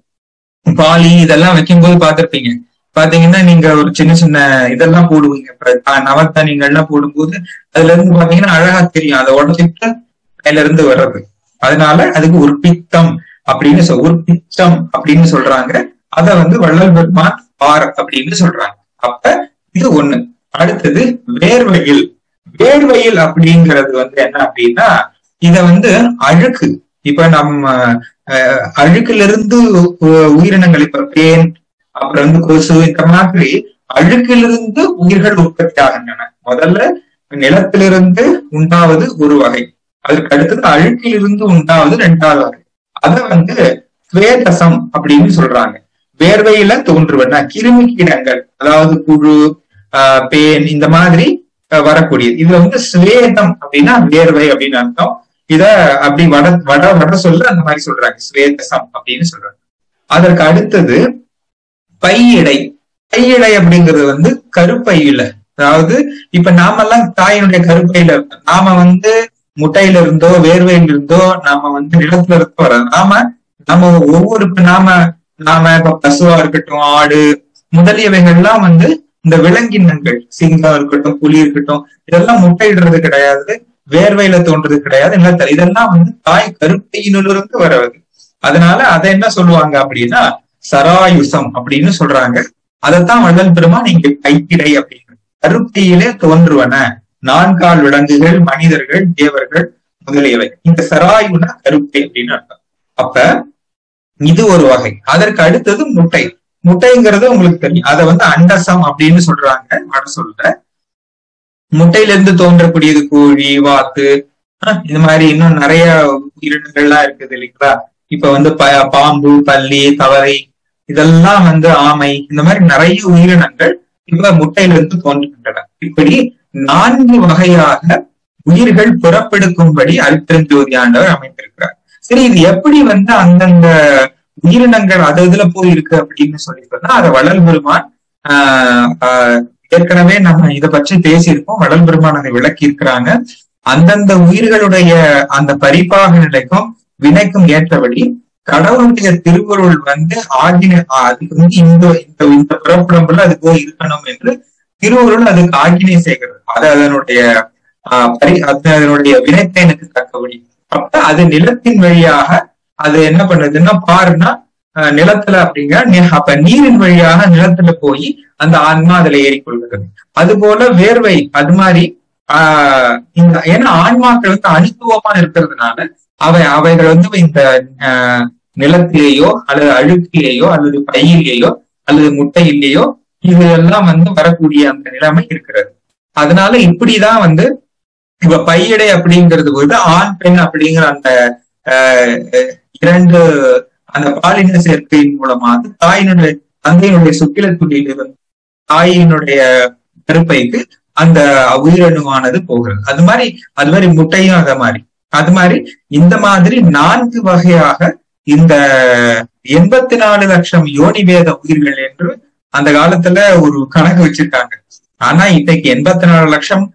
பாலி இதெல்லாம் வைக்கும்போது பார்த்திருப்பீங்க பாத்தீங்கன்னா நீங்க ஒரு சின்ன சின்ன இதெல்லாம் போடுவீங்க இப்ப த- நவதானியங்கள்லாம் போடும்போது அதுல இருந்து பாத்தீங்கன்னா அழகா தெரியும் அதை உடச்சிட்டு மேல இருந்து வர்றது அதனால அதுக்கு உற்பித்தம் அப்படின்னு சொல் உற்பிச்சம் அப்படின்னு சொல்றாங்க அத வந்து வள்ளல் பெருமான் பார் அப்படின்னு சொல்றாங்க அப்ப இது ஒண்ணு அடுத்தது வேர்வையில் வேர்வையில் அப்படிங்கிறது வந்து என்ன அப்படின்னா இத வந்து அழுக்கு இப்ப நம்ம அஹ், அழுக்கிலிருந்து உ- உயிரினங்கள் இப்ப பேன் அப்புறம் வந்து கொசு இந்த மாதிரி அழுக்கிலிருந்து உயிர்கள் உற்பத்தி ஆகின்றன முதல்ல நிலத்திலிருந்து உண்டாவது ஒரு வகை அதற்கு அடுத்தது அழுக்கிலிருந்து உண்டாவது ரெண்டாவது வகை அத வந்து ஸ்வேதசம் அப்படின்னு சொல்றாங்க வேர்வையில தோன்றுவன கிருமி கீடங்கள் அதாவது புழு ஆஹ் பேன் இந்த மாதிரி அஹ் வரக்கூடியது இதுல வந்து ஸ்வேதம் அப்படின்னா வேர்வை அப்படின்னு அர்த்தம் இத அப்படி வட வட வட சொல்ல அந்த மாதிரி சொல்றாங்க ஸ்வேதசம் அப்படின்னு சொல்றாங்க அதற்கு அடுத்தது பையிடை பையிடை அப்படிங்கிறது வந்து கருப்பையில அதாவது இப்ப நாமெல்லாம் தாயினுடைய கருப்பையில இருக்கோம். நாம வந்து முட்டையில இருந்தோ வேர்வையில இருந்தோ நாம வந்து நிலத்துல இருந்தோ வர நாம நம்ம ஒவ்வொரு இப்ப நாம நாம இப்ப பசுவா இருக்கட்டும் ஆடு முதலியவைகள்லாம் வந்து இந்த விலங்கினங்கள் சிங்கம் இருக்கட்டும் புலி இருக்கட்டும் இதெல்லாம் முட்டையிடுறது கிடையாது வேர்வையில தோன்றது கிடையாது நிலத்தல இதெல்லாம் வந்து தாய் கருப்பையினிலிருந்து வரவது அதனால அதை என்ன சொல்லுவாங்க அப்படின்னா சராயுசம் அப்படின்னு சொல்றாங்க அதைத்தான் வள்ளல் பெருமான் இங்க கைக்கிடை அப்படின்னு கருப்பையிலே தோன்றுவன நான்கால் விலங்குகள் மனிதர்கள் தேவர்கள் முதலியவை இந்த சராயுனா கருப்பை அப்படின்னு அர்த்தம் அப்ப இது ஒரு வகை அதற்கு அடுத்தது முட்டை முட்டைங்கிறது உங்களுக்கு தெரியும் அதை வந்து அண்டசம் அப்படின்னு சொல்றாங்க வட சொல்ல முட்டையில இருந்து தோன்றக்கூடியது கோழி வாத்து அஹ் இது மாதிரி இன்னும் நிறைய உயிரினங்கள்லாம் இருக்குது இல்லைங்களா இப்ப வந்து ப- பாம்பு பல்லி தவளை இதெல்லாம் வந்து ஆமை இந்த மாதிரி நிறைய உயிரினங்கள் இப்ப முட்டையில இருந்து தோன்றுகின்றன இப்படி நான்கு வகையாக உயிர்கள் புறப்பெடுக்கும்படி அருட்பெருஞ்சோதி ஆண்டவர் அமைத்திருக்கிறார் சரி இது எப்படி வந்து அந்தந்த உயிரினங்கள் அது இதுல போய் இருக்கு அப்படின்னு சொல்லி சொன்னா அதை வள்ளல் பெருமான் ஆஹ் ஆஹ் ஏற்கனவே நம்ம இத பற்றி பேசியிருக்கோம் வள்ளல் பெருமான் அதை விளக்கி இருக்கிறாங்க அந்தந்த உயிர்களுடைய அந்த பரிபாக நிலைக்கும் வினைக்கும் ஏற்றபடி கடவுளுடைய திருவருள் வந்து ஆகின அதுக்கு வந்து இந்த இந்த இந்த பிறப்புடம்புல அது போய் இருக்கணும் என்று திருவருள் அதுக்கு ஆக்கினை செய்கிறது அது அதனுடைய ஆஹ் பரி அது அதனுடைய வினைப்பயனுக்கு தக்கபடி அப்ப அது நிலத்தின் வழியாக அது என்ன பண்ணுதுன்னா பாருன்னா ஆஹ் நிலத்துல அப்படிங்கிற நி- அப்ப நீரின் வழியாக நிலத்துல போய் அந்த ஆன்மா அதுல ஏறிக்கொள்கிறது அது போல வேர்வை அது மாதிரி ஆஹ் இந்த ஏன்னா ஆன்மாக்கள் வந்து அனுத்துவமா இருக்கிறதுனால அவை அவைகள் வந்து இந்த ஆஹ் நிலத்திலேயோ அல்லது அழுக்கிலேயோ அல்லது பையிலேயோ அல்லது முட்டையிலேயோ இது எல்லாம் வந்து வரக்கூடிய அந்த நிலைமை இருக்கிறது அதனால இப்படிதான் வந்து இப்ப பையடை அப்படிங்கிறது வந்து ஆண் பெண் அப்படிங்கிற அந்த ஆஹ் அஹ் இரண்டு அந்த பாலின சேர்க்கையின் மூலமாக தாயினுடைய தந்தையினுடைய சுக்கில துளியிலிருந்து தாயினுடைய கருப்பைக்கு அந்த உயிரணுவானது போகிறது அது மாதிரி அது மாதிரி முட்டையும் அத மாதிரி அது மாதிரி இந்த மாதிரி நான்கு வகையாக இந்த எண்பத்தி நாலு லட்சம் யோனி வேத உயிர்கள் என்று அந்த காலத்துல ஒரு கணக்கு வச்சிருக்காங்க ஆனா இன்னைக்கு எண்பத்தி நாலு லட்சம்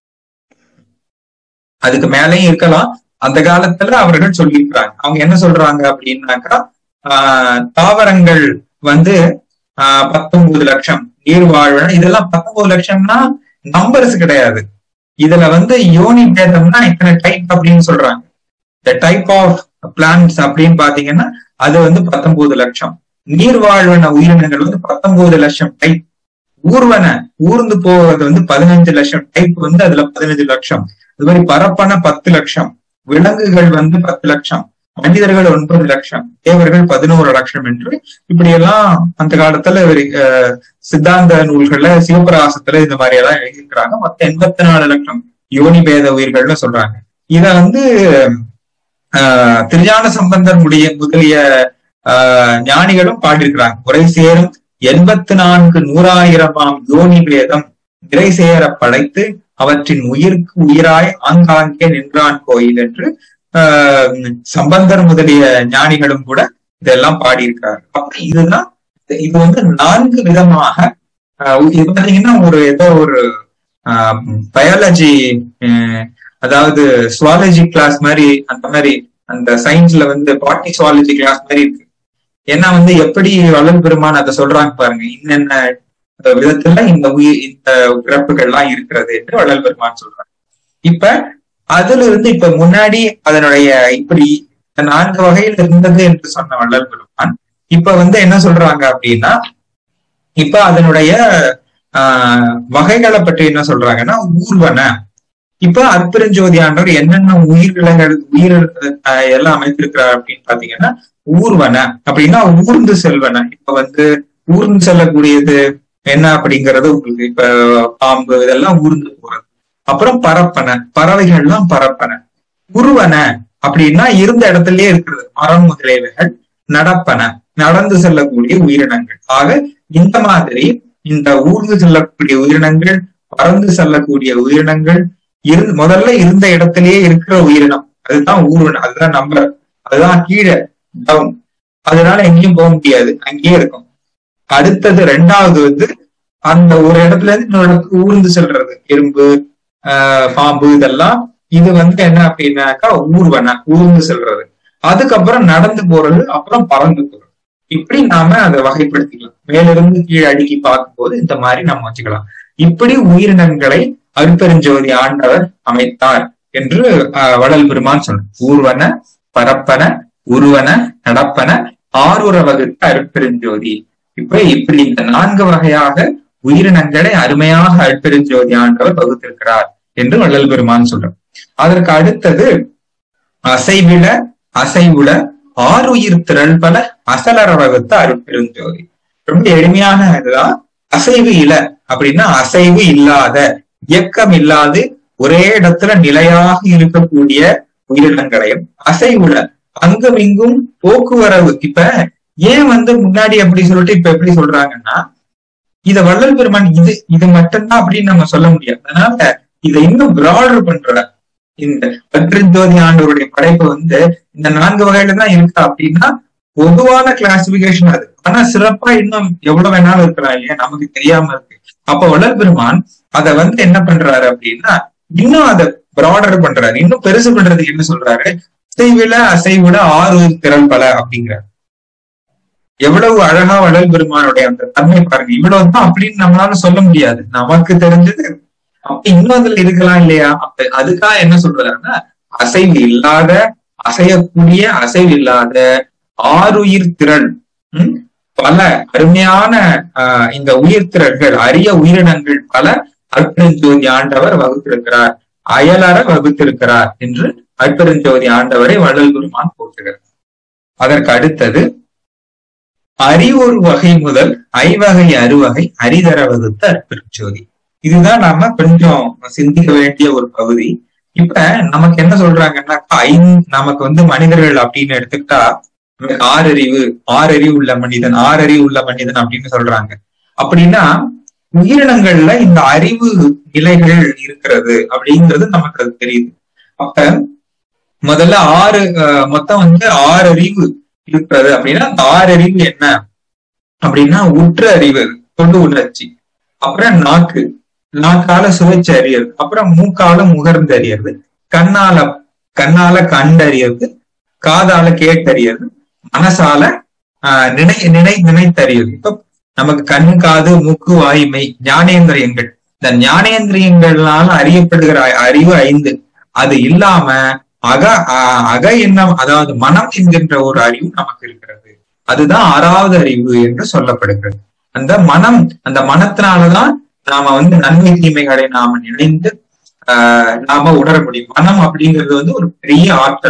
அதுக்கு மேலேயும் இருக்கலாம் அந்த காலத்துல அவர்கள் சொல்லியிருக்கிறாங்க அவங்க என்ன சொல்றாங்க அப்படின்னாக்கா ஆஹ் தாவரங்கள் வந்து ஆஹ் பத்தொன்பது லட்சம் நீர் வாழ்வன இதெல்லாம் பத்தொன்பது லட்சம்னா நம்பர்ஸ் கிடையாது இதுல வந்து யோனி பேதம்னா இத்தனை டைப் அப்படின்னு சொல்றாங்க இந்த டைப் ஆஃப் பிளான்ஸ் அப்படின்னு பாத்தீங்கன்னா அது வந்து பத்தொன்பது லட்சம் நீர் வாழ்வன உயிரினங்கள் வந்து பத்தொன்பது லட்சம் டைப் ஊர்வன ஊர்ந்து போவது வந்து பதினஞ்சு லட்சம் டைப் வந்து அதுல பதினஞ்சு லட்சம் இது மாதிரி பரப்பன பத்து லட்சம் விலங்குகள் வந்து பத்து லட்சம் மனிதர்கள் ஒன்பது லட்சம் தேவர்கள் பதினோரு லட்சம் என்று இப்படியெல்லாம் அந்த காலத்துல ஒரு, அஹ், சித்தாந்த நூல்கள்ல சிவபிரகாசத்துல இந்த மாதிரி எல்லாம் எழுதியிருக்கிறாங்க மொத்தம் எண்பத்தி நாலு லட்சம் யோனி பேத உயிர்கள்னு சொல்றாங்க இத வந்து ஆஹ் திருஞான சம்பந்தர் முடிய முதலிய ஆஹ் ஞானிகளும் பாடியிருக்கிறாங்க உரை சேரும் எண்பத்து நான்கு நூறாயிரமாம் யோனி வேதம் நிறை சேர படைத்து அவற்றின் உயிருக்கு உயிராய் ஆங்காங்கே நின்றான் கோயில் என்று ஆஹ் சம்பந்தர் முதலிய ஞானிகளும் கூட இதெல்லாம் பாடியிருக்கிறார் அப்ப இதுதான் இது வந்து நான்கு விதமாக ஆஹ் இது பாத்தீங்கன்னா ஒரு ஏதோ ஒரு பயாலஜி அதாவது சுவாலஜி கிளாஸ் மாதிரி அந்த மாதிரி அந்த சயின்ஸ்ல வந்து பாட்டி சுவாலஜி கிளாஸ் மாதிரி இருக்கு ஏன்னா வந்து எப்படி வளர் பெருமான் அதை சொல்றாங்க பாருங்க இன்னென்ன விதத்துல இந்த உயிர் இந்த பிறப்புகள்லாம் இருக்கிறது என்று வள்ளல் பெருமான் சொல்றாங்க இப்ப அதுல இருந்து இப்ப முன்னாடி அதனுடைய இப்படி இந்த நான்கு வகையில் இருந்தது என்று சொன்ன வள்ளல் பெருமான் இப்ப வந்து என்ன சொல்றாங்க அப்படின்னா இப்ப அதனுடைய ஆஹ் வகைகளை பற்றி என்ன சொல்றாங்கன்னா ஊர்வன இப்ப அற்பெருஞ்சோதி ஆண்டவர் என்னென்ன உயிரிழங்கள் உயிர் ஆஹ் எல்லாம் அமைத்திருக்கிறார் அப்படின்னு பாத்தீங்கன்னா ஊர்வன அப்படின்னா ஊர்ந்து செல்வன இப்ப வந்து ஊர்ந்து செல்லக்கூடியது என்ன அப்படிங்கறது உங்களுக்கு இப்ப பாம்பு இதெல்லாம் ஊர்ந்து போறது அப்புறம் பரப்பன பறவைகள்லாம் பரப்பன உருவன அப்படின்னா இருந்த இடத்துலயே இருக்கிறது மரம் முதலியவைகள் நடப்பன நடந்து செல்லக்கூடிய உயிரினங்கள் ஆக இந்த மாதிரி இந்த ஊர்ந்து செல்லக்கூடிய உயிரினங்கள் பறந்து செல்லக்கூடிய உயிரினங்கள் இரு முதல்ல இருந்த இடத்திலேயே இருக்கிற உயிரினம் அதுதான் ஊர்வன அதுதான் நம்பர் அதுதான் கீழே டவுன் அதனால எங்கேயும் போக முடியாது அங்கேயே இருக்கும் அடுத்தது ரெண்டாவது வந்து அந்த ஒரு இடத்துல இருந்து இன்னொரு இடத்துக்கு ஊர்ந்து செல்றது எறும்பு ஆஹ் பாம்பு இதெல்லாம் இது வந்து என்ன அப்படின்னாக்கா ஊர்வன ஊர்ந்து செல்றது அதுக்கப்புறம் நடந்து போறது அப்புறம் பறந்து போறது இப்படி நாம அதை வகைப்படுத்திக்கலாம் மேலிருந்து கீழே அடுக்கி பார்க்கும்போது இந்த மாதிரி நம்ம வச்சுக்கலாம் இப்படி உயிரினங்களை அருப்பெருஞ்சோதி ஆண்டவர் அமைத்தார் என்று ஆஹ் வடல் பெருமான் சொன்ன ஊர்வன பரப்பன உருவன நடப்பன ஆறுற வகுத்த அருப்பெருஞ்சோதி இப்ப இப்படி இந்த நான்கு வகையாக உயிரினங்களை அருமையாக அருப்பெருஞ்சோதி ஆண்டவர் வகுத்திருக்கிறார் என்று வள்ளல் பெருமான் சொல்றார் அதற்கு அடுத்தது அசைவிட அசைவுல ஆறுயிர் திரள் பல அசலர வகுத்த அருப்பெருஞ்சோதி ரொம்ப எளிமையான இதுதான் அசைவு இல அப்படின்னா அசைவு இல்லாத இயக்கம் இல்லாது ஒரே இடத்துல நிலையாக இருக்கக்கூடிய உயிரினங்களையும் அசைவுல அங்கும் இங்கும் போக்குவரவு இப்ப ஏன் வந்து முன்னாடி அப்படி சொல்லிட்டு இப்ப எப்படி சொல்றாங்கன்னா இத வள்ளல் பெருமான் இது இது மட்டும்தான் அப்படின்னு நம்ம சொல்ல முடியாது அதனால இதை இன்னும் பிராடர் பண்ற இந்த பத்ரஜோதி ஆண்டவருடைய படைப்பு வந்து இந்த நான்கு வகையில தான் இருக்கா அப்படின்னா பொதுவான கிளாசிபிகேஷன் அது ஆனா சிறப்பா இன்னும் எவ்வளவு வேணாலும் இருக்கலாம் இல்லையா நமக்கு தெரியாம இருக்கு அப்ப வள்ளல் பெருமான் அதை வந்து என்ன பண்றாரு அப்படின்னா இன்னும் அதை பிராடர் பண்றாரு இன்னும் பெருசு பண்றதுக்கு என்ன சொல்றாரு அசைவில அசைவிட ஆறு திறன் பல அப்படிங்கிறார் எவ்வளவு அழகா வள்ளல் பெருமானுடைய அந்த தன்மை பாருங்க இவ்வளவுதான் அப்படின்னு நம்மளால சொல்ல முடியாது நமக்கு தெரிஞ்சது அப்ப இன்னும் அதுல இருக்கலாம் இல்லையா அப்ப அதுக்காக என்ன சொல்றாருன்னா அசைவு இல்லாத அசையக்கூடிய அசைவு இல்லாத ஆறுயிர் திரள் உம் பல அருமையான ஆஹ் இந்த உயிர் திரள்கள் அரிய உயிரினங்கள் பல அற்பெருஞ்சோதி ஆண்டவர் வகுத்திருக்கிறார் அயலற வகுத்திருக்கிறார் என்று அற்பெருஞ்சோதி ஆண்டவரை வள்ளல் பெருமான் போற்றுகிறார் அதற்கு அடுத்தது அறிவொரு வகை முதல் ஐவகை அறுவகை அரிதர வகுத்த அற்பெருஞ்சோதி இதுதான் நாம கொஞ்சம் சிந்திக்க வேண்டிய ஒரு பகுதி இப்ப நமக்கு என்ன சொல்றாங்கன்னா ஐ நமக்கு வந்து மனிதர்கள் அப்படின்னு எடுத்துக்கிட்டா ஆறறிவு ஆறறிவு உள்ள மனிதன் ஆறறிவு உள்ள மனிதன் அப்படின்னு சொல்றாங்க அப்படின்னா உயிரினங்கள்ல இந்த அறிவு நிலைகள் இருக்கிறது அப்படிங்கிறது நமக்கு அது தெரியுது அப்ப முதல்ல ஆறு மொத்தம் வந்து ஆறு அறிவு இருக்கிறது அப்படின்னா அந்த ஆறு அறிவு என்ன அப்படின்னா உற்ற அறிவு தொண்டு உணர்ச்சி அப்புறம் நாக்கு நாக்கால சுவைச்சு அறியறது அப்புறம் மூக்கால முகர்ந்து அறியறது கண்ணால கண்ணால கண்டறியறது காதால கேட்டறியறது மனசால ஆஹ் நினை நினை நினைத்தறியது இப்ப நமக்கு கண் காது மூக்கு வாய்மை ஞானேந்திரியங்கள் இந்த ஞானேந்திரியங்களால அறியப்படுகிற அறிவு ஐந்து அது இல்லாம அக அக எண்ணம் அதாவது மனம் என்கின்ற ஒரு அறிவு நமக்கு இருக்கிறது அதுதான் ஆறாவது அறிவு என்று சொல்லப்படுகிறது அந்த மனம் அந்த மனத்தினாலதான் நாம வந்து நன்மை தீமைகளை நாம நினைந்து ஆஹ் நாம உணர முடியும் மனம் அப்படிங்கிறது வந்து ஒரு பெரிய ஆற்றல்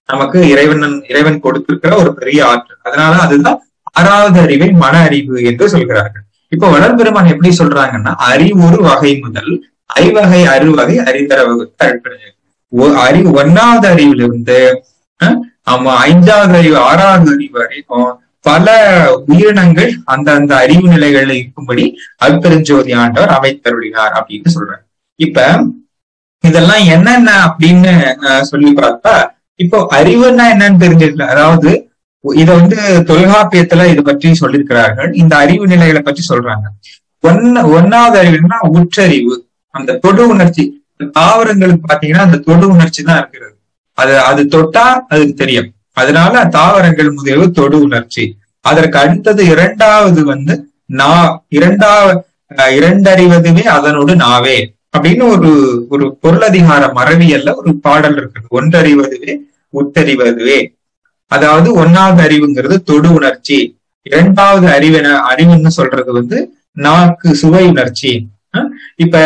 நமக்கு இறைவன் இறைவன் கொடுத்திருக்கிற ஒரு பெரிய ஆற்றல் அதனால அதுதான் ஆறாவது அறிவை மன அறிவு என்று சொல்கிறார்கள் இப்போ வளர்பெருமான் எப்படி சொல்றாங்கன்னா அறிவுறு வகை முதல் ஐவகை அறுவகை அறிதர வகுத்து அறிவு ஒன்னாவது அறிவிலிருந்து அஹ், ஆமா ஐந்தாவது அறிவு ஆறாவது அறிவு வரைக்கும் பல உயிரினங்கள் அந்த அந்த அறிவு நிலைகள்ல இருக்கும்படி அருட்பெருஞ்சோதி ஆண்டவர் அமைத்தருளினார் அப்படின்னு சொல்றாரு இப்ப இதெல்லாம் என்னென்ன அப்படின்னு அஹ், சொல்லி பார்த்தா இப்போ அறிவுன்னா என்னன்னு தெரிஞ்சிருக்கல அதாவது இத வந்து தொல்காப்பியத்துல இதை பற்றி சொல்லியிருக்கிறார்கள் இந்த அறிவு நிலைகளை பற்றி சொல்றாங்க ஒன்னு ஒன்னாவது அறிவுன்னா உற்றறிவு அந்த தொடு உணர்ச்சி இந்த தாவரங்களுக்கு பாத்தீங்கன்னா அந்த தொடு உணர்ச்சி தான் இருக்கிறது அது அது தொட்டா அதுக்கு தெரியும் அதனால தாவரங்கள் முதலில் தொடு உணர்ச்சி அதற்கு அடுத்தது இரண்டாவது வந்து நா இரண்டாவது அஹ், இரண்டறிவதுவே அதனோடு நாவே அப்படின்னு ஒரு ஒரு பொருளதிகார மரபியல்ல ஒரு பாடல் இருக்குது ஒன்றறிவதுவே உற்றறிவதுவே அதாவது ஒன்னாவது அறிவுங்கிறது தொடு உணர்ச்சி இரண்டாவது அறிவென அறிவுன்னு சொல்றது வந்து நாக்கு சுவை உணர்ச்சி அஹ் இப்ப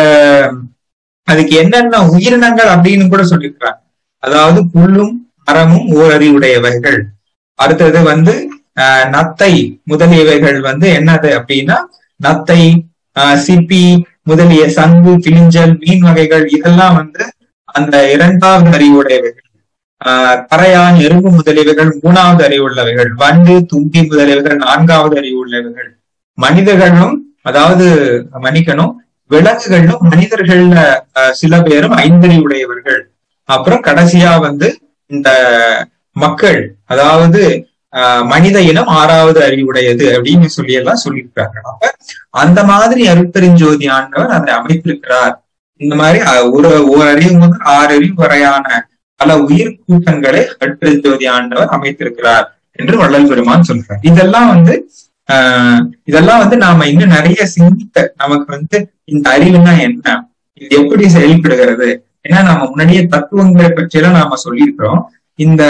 அதுக்கு என்னென்ன உயிரினங்கள் அப்படின்னு கூட சொல்லியிருக்கிறாங்க அதாவது புல்லும் மரமும் ஓரறிவுடையவைகள் அடுத்தது வந்து ஆஹ் நத்தை முதலியவைகள் வந்து என்னது அப்படின்னா நத்தை ஆஹ் சிப்பி முதலிய சங்கு கிளிஞ்சல் மீன் வகைகள் இதெல்லாம் வந்து அந்த இரண்டாவது அறிவுடையவைகள் ஆஹ் கரையான் எறும்பு முதலியவைகள் மூணாவது அறிவுள்ளவைகள் வண்டு தும்பி முதலியவைகள் நான்காவது அறிவுள்ளவைகள் மனிதர்களும் அதாவது மன்னிக்கணும் விலங்குகளும் மனிதர்கள்ல ஆஹ் சில பேரும் ஐந்தறிவுடையவர்கள் அப்புறம் கடைசியா வந்து இந்த மக்கள் அதாவது ஆஹ் மனித இனம் ஆறாவது அறிவுடையது அப்படின்னு சொல்லி எல்லாம் சொல்லியிருக்காங்க அப்ப அந்த மாதிரி அருட்பெருஞ்சோதி ஆண்டவர் அதை அமைத்திருக்கிறார் இந்த மாதிரி அஹ், ஒரு ஒரு அறிவு முதல் ஆறு அறிவு வரையான பல உயிர் கூட்டங்களை அருட்பெருஞ்சோதி ஆண்டவர் அமைத்திருக்கிறார் என்று வள்ளல் பெருமான் சொல்றார் இதெல்லாம் வந்து ஆஹ் இதெல்லாம் வந்து நாம இன்னும் நிறைய சிந்திக்க நமக்கு வந்து இந்த அறிவுனா என்ன இது எப்படி செயல்படுகிறது ஏன்னா நாம முன்னாடியே தத்துவங்களை பற்றியெல்லாம் நாம சொல்லியிருக்கிறோம் இந்த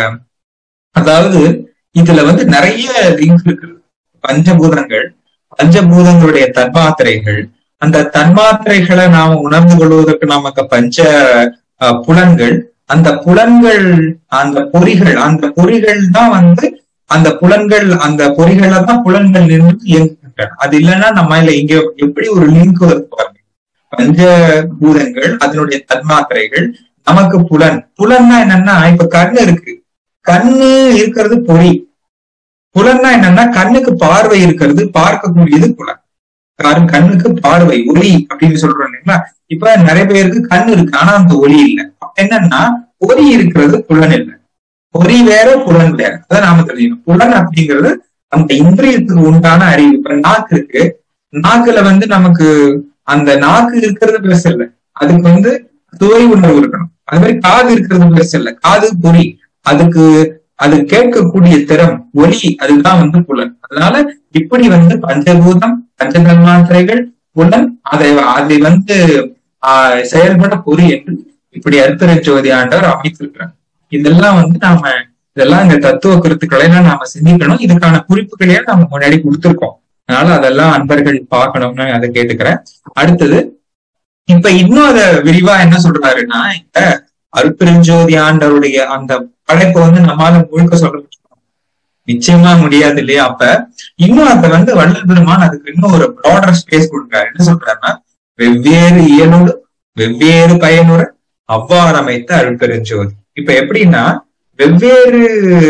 அதாவது இதுல வந்து நிறைய லிங்க் இருக்கு பஞ்சபூதங்கள் பஞ்சபூதங்களுடைய தன்மாத்திரைகள் அந்த தன்மாத்திரைகளை நாம உணர்ந்து கொள்வதற்கு நமக்கு பஞ்ச அஹ், புலன்கள் அந்த புலன்கள் அந்த பொறிகள் அந்த பொறிகள் தான் வந்து அந்த புலன்கள் அந்த பொறிகளை தான் புலன்கள் நின்று இயங்குகின்றன அது இல்லைன்னா நம்ம இதுல இங்க எப்படி ஒரு லிங்க் வருது பாருங்க பஞ்ச பூதங்கள் அதனுடைய தன்மாத்திரைகள் நமக்கு புலன் புலன்னா என்னன்னா இப்ப கண்ணு இருக்கு கண்ணு இருக்கிறது பொறி புலன்னா என்னன்னா கண்ணுக்கு பார்வை இருக்கிறது பார்க்கக்கூடியது புலன் காரணம் கண்ணுக்கு பார்வை ஒளி அப்படின்னு சொல்றோம் இல்லைங்களா இப்ப நிறைய பேருக்கு கண் இருக்கு ஆனா அந்த ஒளி இல்லை அப்ப என்னன்னா பொறி இருக்கிறது புலன் இல்லை பொறி வேற புலன் வேற அதை நாம தெரிஞ்சுக்கணும் புலன் அப்படிங்கிறது அந்த இந்திரியத்துக்கு உண்டான அறிவு இப்ப நாக்கு இருக்கு நாக்குல வந்து நமக்கு அந்த நாக்கு இருக்கிறது பெருசு இல்ல அதுக்கு வந்து சுவை உணர்வு இருக்கணும் அது மாதிரி காது இருக்கிறது பெருசு இல்ல காது பொறி அதுக்கு அது கேட்கக்கூடிய திறம் ஒலி அதுதான் வந்து புலன் அதனால இப்படி வந்து பஞ்சபூதம் பஞ்ச தன்மாத்திரைகள் புலன் அதை அதை வந்து ஆஹ் செயல்பட பொறி என்று இப்படி அருத்தரச்சோதி ஆண்டவர் அமைத்திருக்கிறார் இதெல்லாம் வந்து நாம இதெல்லாம் இந்த தத்துவ கருத்துக்களை எல்லாம் நாம சிந்திக்கணும் இதுக்கான குறிப்புகளையே நாம முன்னாடி கொடுத்திருக்கோம் அதனால அதெல்லாம் அன்பர்கள் பார்க்கணும்னு அதை கேட்டுக்கிறேன் அடுத்தது இப்ப இன்னும் அத விரிவா என்ன சொல்றாருன்னா இந்த அருட்பெருஞ்சோதி ஆண்டவருடைய அந்த படைப்பை வந்து நம்மால முழுக்க சொல்ல முடியும் நிச்சயமா முடியாது இல்லையா அப்ப இன்னும் அதை வந்து வள்ளல் பெருமான் அதுக்கு இன்னும் ஒரு ப்ராடர் ஸ்பேஸ் கொடுக்குறாரு என்ன சொல்றாருன்னா வெவ்வேறு இயலோடு வெவ்வேறு பயனுற அவ்வாறு அமைத்த அருட்பெருஞ்சோதி இப்ப எப்படின்னா வெவ்வேறு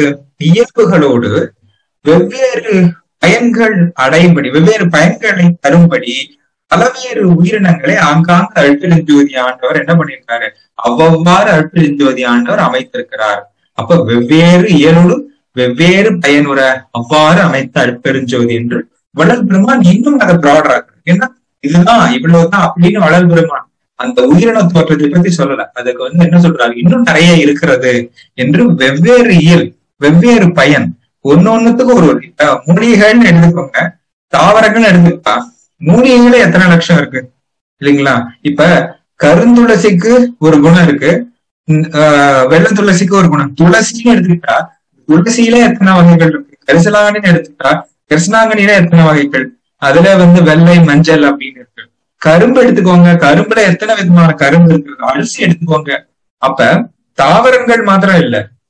இயல்புகளோடு வெவ்வேறு பயன்கள் அடையும்படி வெவ்வேறு பயன்களை தரும்படி பலவேறு உயிரினங்களை ஆங்காங்க அழுத்தெழுஞ்சோதி ஆண்டவர் என்ன பண்ணியிருக்காரு அவ்வவ்வாறு அழுத்தெழுஞ்சோதி ஆண்டவர் அமைத்திருக்கிறார் அப்ப வெவ்வேறு இயலோடு வெவ்வேறு பயனுற அவ்வாறு அமைத்த அழுப்பெருஞ்சோதி என்று வளர் பெருமான் இன்னும் அதை ப்ராடரா ஏன்னா இதுதான் இவ்வளவுதான் அப்படின்னு வளர் பெருமான் அந்த உயிரின தோற்றத்தை பத்தி சொல்லல அதுக்கு வந்து என்ன சொல்றாரு இன்னும் நிறைய இருக்கிறது என்று வெவ்வேறு இயல் வெவ்வேறு பயன் ஒன்னு ஒண்ணுத்துக்கும் ஒரு ஒரு இப்ப மூலிகைகள்னு எடுத்துக்கோங்க தாவரங்கள் எடுத்துக்கிட்டா மூலிகைகள எத்தனை லட்சம் இருக்கு இல்லைங்களா இப்ப கருந்துளசிக்கு ஒரு குணம் இருக்கு உம் ஆஹ் வெள்ளை துளசிக்கு ஒரு குணம் துளசின்னு எடுத்துக்கிட்டா துளசியில எத்தனை வகைகள் இருக்கு கரிசலாங்கன்னு எடுத்துக்கிட்டா கரிசலாங்கனில எத்தனை வகைகள் அதுல வந்து வெள்ளை மஞ்சள் அப்படின்னு இருக்கு கரும்பு எடுத்துக்கோங்க கரும்புல எத்தனை விதமான கரும்பு இருக்கு அரிசி எடுத்துக்கோங்க அப்ப தாவரங்கள் மாத்திரம் இல்ல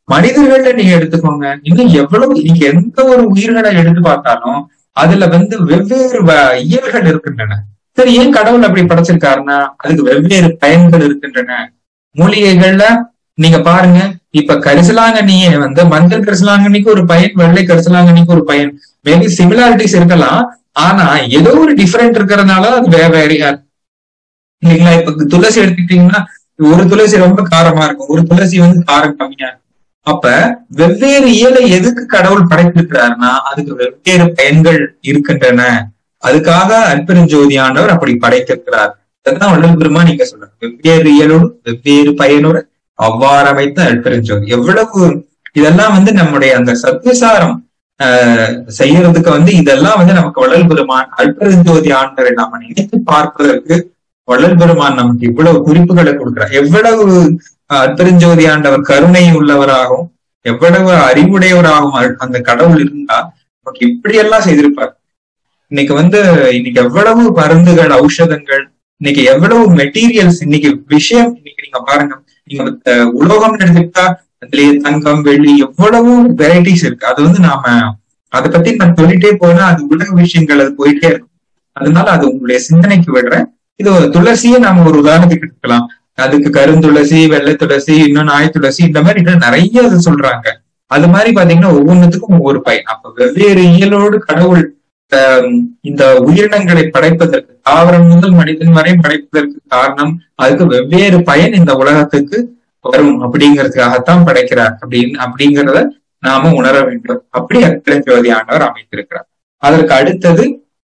மனிதர்கள்ல நீங்க எடுத்துக்கோங்க இன்னும் எவ்வளவு நீங்க எந்த ஒரு உயிர்களை எடுத்து பார்த்தாலும் அதுல வந்து வெவ்வேறு வ- இயல்கள் இருக்கின்றன சரி ஏன் கடவுள் அப்படி படைச்சிருக்காருன்னா அதுக்கு வெவ்வேறு பயன்கள் இருக்கின்றன மூலிகைகள்ல நீங்க பாருங்க இப்ப கரிசலாங்கண்ணியே வந்து மஞ்சள் கரிசலாங்கண்ணிக்கு ஒரு பயன் வெள்ளை கரிசலாங்கண்ணிக்கு ஒரு பயன் மேபி சிமிலாரிட்டிஸ் இருக்கலாம் ஆனா ஏதோ ஒரு டிஃபரெண்ட் இருக்கிறதுனால அது வேற வேறையா இருக்கு. இல்லைங்களா இப்ப துளசி எடுத்துக்கிட்டீங்கன்னா ஒரு துளசி ரொம்ப காரமா இருக்கும் ஒரு துளசி வந்து காரம் கம்மியா இருக்கும் அப்ப வெவ்வேறு இயலை எதுக்கு கடவுள் படைத்திருக்கிறாருன்னா அதுக்கு வெவ்வேறு பயன்கள் இருக்கின்றன அதுக்காக அற்பெருஞ்சோதி ஆண்டவர் அப்படி படைத்திருக்கிறார் அதுதான் வள்ளல் பெருமா நீங்க சொல்றாங்க வெவ்வேறு இயலோடு வெவ்வேறு பயனோடு அவ்வாறு அமைத்த அற்பெருஞ்சோதி எவ்வளவு இதெல்லாம் வந்து நம்முடைய அந்த சத்விசாரம் ஆஹ் செய்யறதுக்கு வந்து இதெல்லாம் வந்து நமக்கு வள்ளல் பெருமான் அற்பெருஞ்சோதி ஆண்டவரை நாம நினைத்து பார்ப்பதற்கு வள்ளல் பெருமான் நமக்கு இவ்வளவு குறிப்புகளை கொடுக்கிறார் எவ்வளவு ஆஹ் அற்பெருஞ்சோதி ஆண்டவர் கருணை உள்ளவராகவும் எவ்வளவு அறிவுடையவராகவும் அ- அந்த கடவுள் இருந்தா நமக்கு இப்படியெல்லாம் செய்திருப்பார் இன்னைக்கு வந்து இன்னைக்கு எவ்வளவு மருந்துகள் ஔஷதங்கள் இன்னைக்கு எவ்வளவு மெட்டீரியல்ஸ் இன்னைக்கு விஷயம் இன்னைக்கு நீங்க பாருங்க நீங்க அஹ், உலோகம் எடுத்துக்கிட்டா அதுலயே தங்கம் வெள்ளி எவ்வளவு வெரைட்டிஸ் இருக்கு அது வந்து நாம அதை பத்தி நான் சொல்லிட்டே போனா அது உலக விஷயங்கள் அது போயிட்டே இருக்கும் அதனால அது உங்களுடைய சிந்தனைக்கு விடுறேன் இது ஒரு துளசியை நாம ஒரு உதாரணத்துக்கு எடுக்கலாம் அதுக்கு கருந்துளசி வெள்ளை துளசி இன்னும் நாய் துளசி இந்த மாதிரி இன்னும் நிறைய இது சொல்றாங்க அது மாதிரி பாத்தீங்கன்னா ஒவ்வொன்றுத்துக்கும் ஒவ்வொரு பயன் அப்ப வெவ்வேறு இயலோடு கடவுள் ஆஹ் இந்த உயிரினங்களை படைப்பதற்கு தாவரம் முதல் மனிதன் வரை படைப்பதற்கு காரணம் அதுக்கு வெவ்வேறு பயன் இந்த உலகத்துக்கு வரும் அப்படிங்கிறதுக்காகத்தான் படைக்கிறார் அப்படின்னு அப்படிங்கிறத நாம உணர வேண்டும் அப்படி அக்கிரஞ்சோதி ஆண்டவர் அமைத்திருக்கிறார் அதற்கு அடுத்தது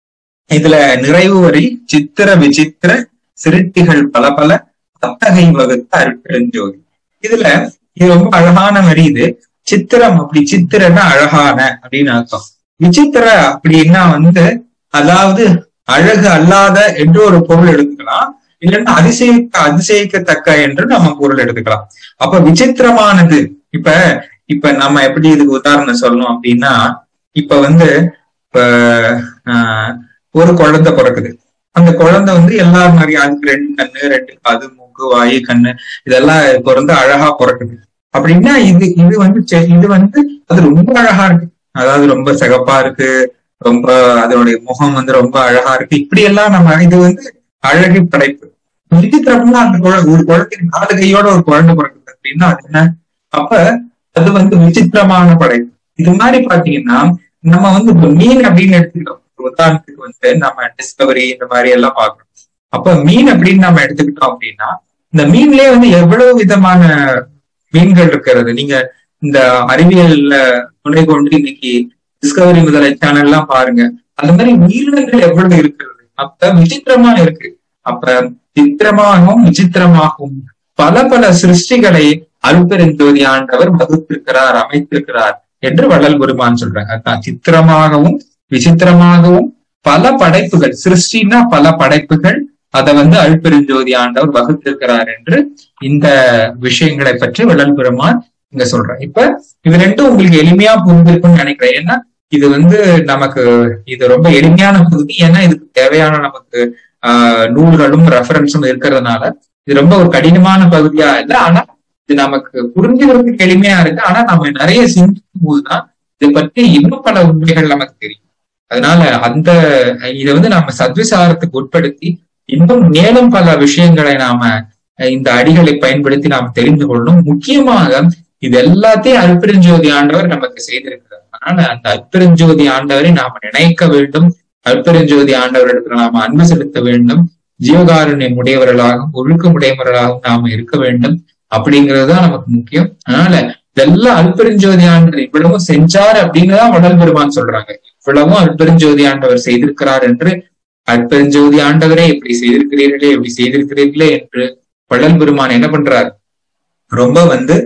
இதுல நிறைவு வரை சித்திர விசித்திர சிருட்டிகள் பல பல அத்தகை வகுத்த அருட்பெருஞ்சோதி இதுல இது ரொம்ப அழகான வரி இது சித்திரம் அப்படி சித்திரன்னா அழகான அப்படின்னு அர்த்தம் விசித்திர அப்படின்னா வந்து அதாவது அழகு அல்லாத என்று ஒரு பொருள் எடுத்துக்கலாம் இல்லைன்னா அதிசயிக்க அதிசயிக்கத்தக்க என்று நம்ம பொருள் எடுத்துக்கலாம் அப்ப விசித்திரமானது இப்ப இப்ப நம்ம எப்படி இதுக்கு உதாரணம் சொல்லணும் அப்படின்னா இப்ப வந்து இப்ப ஆஹ், ஒரு குழந்தை பிறக்குது அந்த குழந்தை வந்து எல்லார் மாதிரி அதுக்கு ரெண்டு கண்ணு ரெண்டு காது மூக்கு வாயு கண்ணு இதெல்லாம் பிறந்து அழகா பிறக்குது அப்படின்னா இது இது வந்து செ- இது வந்து அது ரொம்ப அழகா இருக்கு அதாவது ரொம்ப சிகப்பா இருக்கு ரொம்ப அதனுடைய முகம் வந்து ரொம்ப அழகா இருக்கு இப்படி எல்லாம் நம்ம இது வந்து அழகு படைப்பு விசித்திரம்னா அந்த குழந்தை ஒரு குழந்தைக்கு நாலு கையோட ஒரு குழந்தை பிறக்குது அப்படின்னா அது என்ன அப்ப அது வந்து விசித்திரமான படைப்பு இது மாதிரி பாத்தீங்கன்னா நம்ம வந்து இப்ப மீன் அப்படின்னு எடுத்துக்கிட்டோம் ஒரு உதாரணத்துக்கு வந்து நம்ம டிஸ்கவரி இந்த மாதிரி எல்லாம் பாக்குறோம் அப்ப மீன் அப்படின்னு நம்ம எடுத்துக்கிட்டோம் அப்படின்னா இந்த மீன்லயே வந்து எவ்வளவு விதமான மீன்கள் இருக்கிறது நீங்க இந்த அறிவியல்ல துணை கொண்டு இன்னைக்கு டிஸ்கவரி முதலை சேனல் எல்லாம் பாருங்க அந்த மாதிரி உயிரினங்கள் எவ்வளவு இருக்கிறது அப்ப விசித்திரமா இருக்கு அப்ப சித்திரமாகவும் விசித்திரமாகவும் பல பல சிருஷ்டிகளை அருட்பெருஞ்சோதி ஆண்டவர் வகுத்திருக்கிறார் அமைத்திருக்கிறார் என்று வள்ளல் பெருமான் சொல்றாங்க அதான் சித்திரமாகவும் விசித்திரமாகவும் பல படைப்புகள் சிருஷ்டினா பல படைப்புகள் அதை வந்து அருட்பெருஞ்சோதி ஆண்டவர் வகுத்திருக்கிறார் என்று இந்த விஷயங்களை பற்றி வள்ளல் பெருமான் இங்க சொல்றேன் இப்ப இது ரெண்டும் உங்களுக்கு எளிமையா புரிஞ்சிருக்கும்னு நினைக்கிறேன் ஏன்னா இது வந்து நமக்கு இது ரொம்ப எளிமையான பகுதி ஏன்னா இதுக்கு தேவையான நமக்கு ஆஹ் நூல்களும் ரெஃபரன்ஸும் இருக்கிறதுனால இது ரொம்ப ஒரு கடினமான பகுதியா இல்லை ஆனா இது நமக்கு புரிஞ்சுக்கிறதுக்கு எளிமையா இருக்கு ஆனா நம்ம நிறைய சிந்திக்கும் போதுதான் இதை பற்றி இன்னும் பல உண்மைகள் நமக்கு தெரியும் அதனால அந்த இதை வந்து நம்ம சத்விசாரத்துக்கு உட்படுத்தி இன்னும் மேலும் பல விஷயங்களை நாம அஹ், இந்த அடிகளை பயன்படுத்தி நாம் தெரிந்து கொள்ளணும் முக்கியமாக இது எல்லாத்தையும் அற்பெருஞ்சோதி ஆண்டவர் நமக்கு செய்திருக்கிறார் அதனால அந்த அற்பெருஞ்சோதி ஆண்டவரை நாம நினைக்க வேண்டும் அற்பெருஞ்சோதி ஆண்டவரிடத்துல நாம அன்பு செலுத்த வேண்டும் ஜீவகாருண்யம் உடையவர்களாகவும் ஒழுக்கம் உடையவர்களாகவும் நாம இருக்க வேண்டும் அப்படிங்கிறது தான் நமக்கு முக்கியம் அதனால இதெல்லாம் அல்பெருஞ்சோதி ஆண்டவர் இவ்வளவும் செஞ்சார் அப்படின்னு தான் வடல் பெருமான் சொல்றாங்க இவ்வளவும் அல்பெருஞ்சோதி ஆண்டவர் செய்திருக்கிறார் என்று அற்பெருஞ்சோதி ஆண்டவரே இப்படி செய்திருக்கிறீர்களே இப்படி செய்திருக்கிறீர்களே என்று வள்ளல் பெருமான் என்ன பண்றார் ரொம்ப வந்து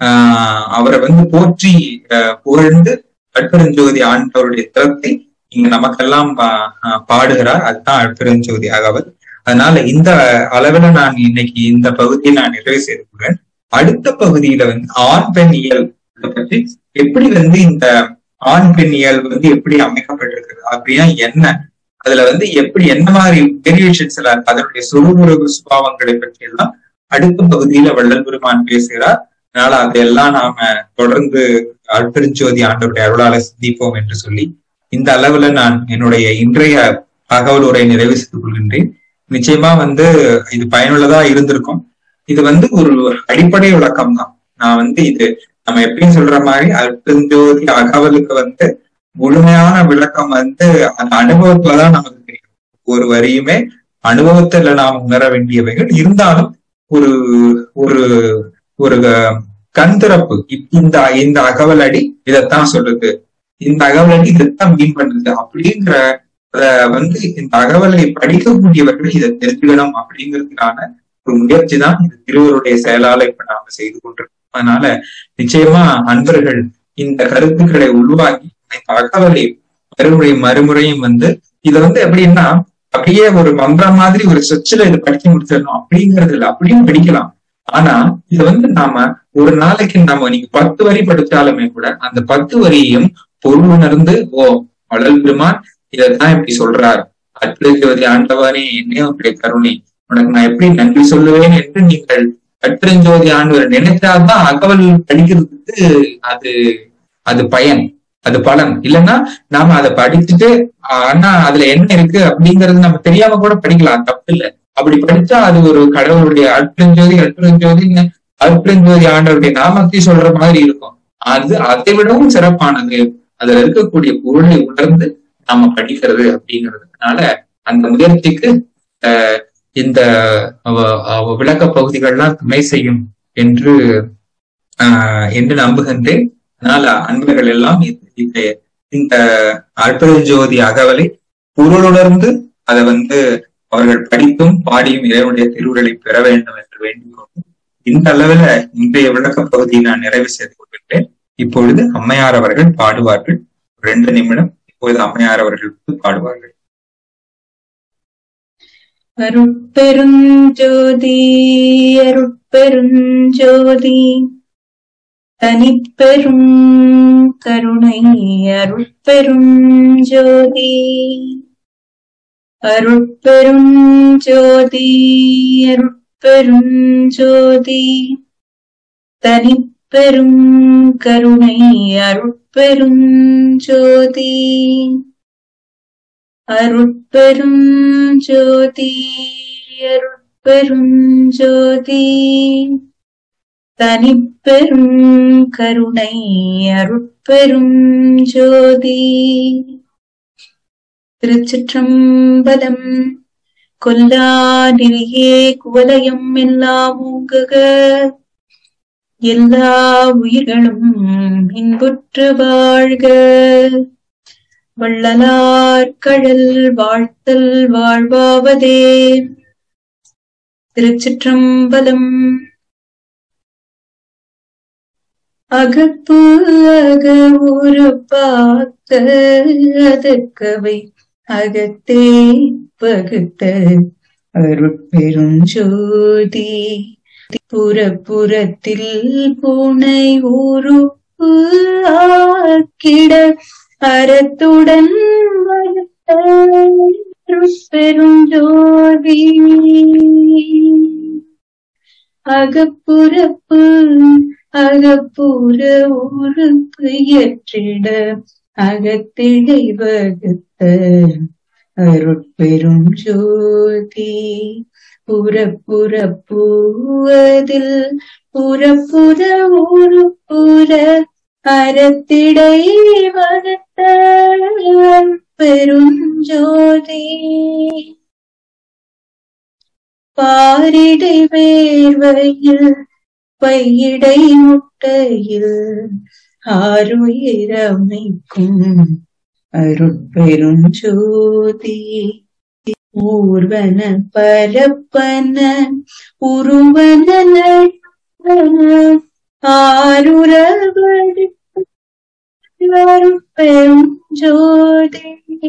ஆஹ் அவரை வந்து போற்றி ஆஹ் புகழ்ந்து அற்பெருஞ்சோதி ஆண்டவருடைய திறத்தை இங்க நமக்கெல்லாம் பா- ஆஹ் பாடுகிறார் அதுதான் அற்பெருஞ்சோதி ஆகவர் அதனால இந்த அளவுல நான் இன்னைக்கு இந்த பகுதியை நான் நிறைவு செய்து கொள்றேன் அடுத்த பகுதியில வந்து ஆண் பெண் இயல் இதை பற்றி எப்படி வந்து இந்த ஆண் பெண் இயல் வந்து எப்படி அமைக்கப்பட்டிருக்கிறது அப்படின்னா என்ன அதுல வந்து எப்படி என்ன மாதிரி வேரியேஷன்ஸ் எல்லாம் இருக்கு அதனுடைய சுறுகுறுகு சுபாவங்களை பற்றி எல்லாம் அடுத்த பகுதியில வள்ளல் பெருமான் பேசுகிறார் அதனால அதையெல்லாம் நாம தொடர்ந்து அற்பெருஞ்சோதி ஆண்டவருடைய அருளால சிந்திப்போம் என்று சொல்லி இந்த அளவுல நான் என்னுடைய இன்றைய தகவல் உரை நிறைவு செய்து கொள்கின்றேன் நிச்சயமா வந்து இது பயனுள்ளதா இருந்திருக்கும் இது வந்து ஒரு அடிப்படை விளக்கம் தான் நான் வந்து இது நம்ம எப்பயும் சொல்ற மாதிரி அற்பெருஞ்சோதி அகவலுக்கு வந்து முழுமையான விளக்கம் வந்து அந்த அனுபவத்துலதான் நமக்கு தெரியும் ஒரு வரியுமே அனுபவத்துல நாம் உணர வேண்டியவைகள் இருந்தாலும் ஒரு ஒரு ஒரு கண் திறப்பு இந்த இந்த அகவல் அடி இதைத்தான் சொல்லுது இந்த அகவல் அடி இதைத்தான் மீன் பண்ணுது அப்படிங்கிற வந்து இந்த அகவலை படிக்கக்கூடியவர்கள் இதை தெரிஞ்சுக்கணும் அப்படிங்கிறதுக்கான ஒரு முயற்சி தான் இந்த திருவருடைய செயலால இப்ப நாம செய்து கொண்டிருக்கோம் அதனால நிச்சயமா அன்பர்கள் இந்த கருத்துக்களை உருவாக்கி இந்த அகவலை மறுமுறை மறுமுறையும் வந்து இதை வந்து எப்படின்னா அப்படியே ஒரு மந்திரம் மாதிரி ஒரு சொச்சில இதை படிக்க முடிச்சிடணும் அப்படிங்கிறது இல்லை அப்படியும் படிக்கலாம் ஆனா இத வந்து நாம ஒரு நாளைக்கு நாம நீங்க பத்து வரி படிச்சாலுமே கூட அந்த பத்து வரியையும் பொருள் உணர்ந்து ஓ வளல் பெருமான் இதைத்தான் இப்படி சொல்றார் அற்புதஜோதி ஆண்டவனே என்னையும் அப்படி கருணை உனக்கு நான் எப்படி நன்றி சொல்லுவேன் என்று நீங்கள் அற்புதஞ்சோதி ஆண்டவர் நினைச்சாதான் அகவல் படிக்கிறதுக்கு அது அது பயன் அது பலன் இல்லைன்னா நாம அதை படிச்சுட்டு ஆனா அதுல என்ன இருக்கு அப்படிங்கறது நம்ம தெரியாம கூட படிக்கலாம் தப்பு இல்லை அப்படி படிச்சா அது ஒரு கடவுளுடைய அற்புதஞ்சோதி அற்புதஞ்சோதின்னு அற்புதஞ்சோதி ஆண்டவருடைய நாமத்தை சொல்ற மாதிரி இருக்கும் அது அதை விடவும் சிறப்பானது அதுல இருக்கக்கூடிய பொருளை உணர்ந்து நாம படிக்கிறது அப்படிங்கிறதுனால அந்த முயற்சிக்கு இந்த விளக்க பகுதிகள்லாம் துணை செய்யும் என்று ஆஹ் என்று நம்புகின்றேன் அதனால அன்பர்கள் எல்லாம் இந்த இந்த அற்புதஞ்சோதி அகவலை பொருளுணர்ந்து அதை வந்து அவர்கள் படித்தும் பாடியும் இறைவனுடைய திருவுரலை பெற வேண்டும் என்று வேண்டிக் கொண்டு இந்த அளவுல இன்றைய விளக்க பகுதியை நான் நிறைவு செய்து கொள்கின்றேன் இப்பொழுது அம்மையார் அவர்கள் பாடுவார்கள் ரெண்டு நிமிடம் இப்பொழுது அம்மையார் அவர்கள் பாடுவார்கள் அருட்பெருஞ்சோதி அருட்பெருஞ்சோதி தனிப்பெரும் கருணை அருட்பெருஞ்சோதி அருட்பெருஞ்சோதி அருட்பெருஞ்சோதி தனிப்பெரும் கருணை அருட்பெருஞ்சோதி அருட்பெரும் ஜோதி அருட்பெரும் ஜோதி தனிப்பெரும் கருணை அருட்பெரும் ஜோதி திருச்சிற்றம்பலம் கொல்லா நெறியே குவலயம் எல்லாம் ஊங்குக எல்லா உயிர்களும் இன்புற்று வாழ்க வள்ளலார் கடல் வாழ்த்தல் வாழ்வாவதே திருச்சிற்றம்பலம் அகப்பு அக ஒரு பார்த்த அதற்கவை அகத்தே பகுத்த அருட்பெரும் ஜோதி புறப்புறத்தில் பூனை உறுப்பு ஆக்கிட அறத்துடன் பெருஞ்சோதி அகப்புறப்பு அகப்புற உறுப்பு ஏற்றிட அகத்திடை வகுத்த அருட்பெரும் ஜோதி புறப்புறப்பூவதில் புறப்புற உறுப்புற அறத்திடை வகுத்த பெருஞ்சோதி பாரிடை வேர்வையில் பையிடை முட்டையில் ஆறுயிரமைக்கும் அருட்பெரும் ஜோதி ஊர்வன பரப்பன உருவன ஆருரவடு பெரும் ஜோதி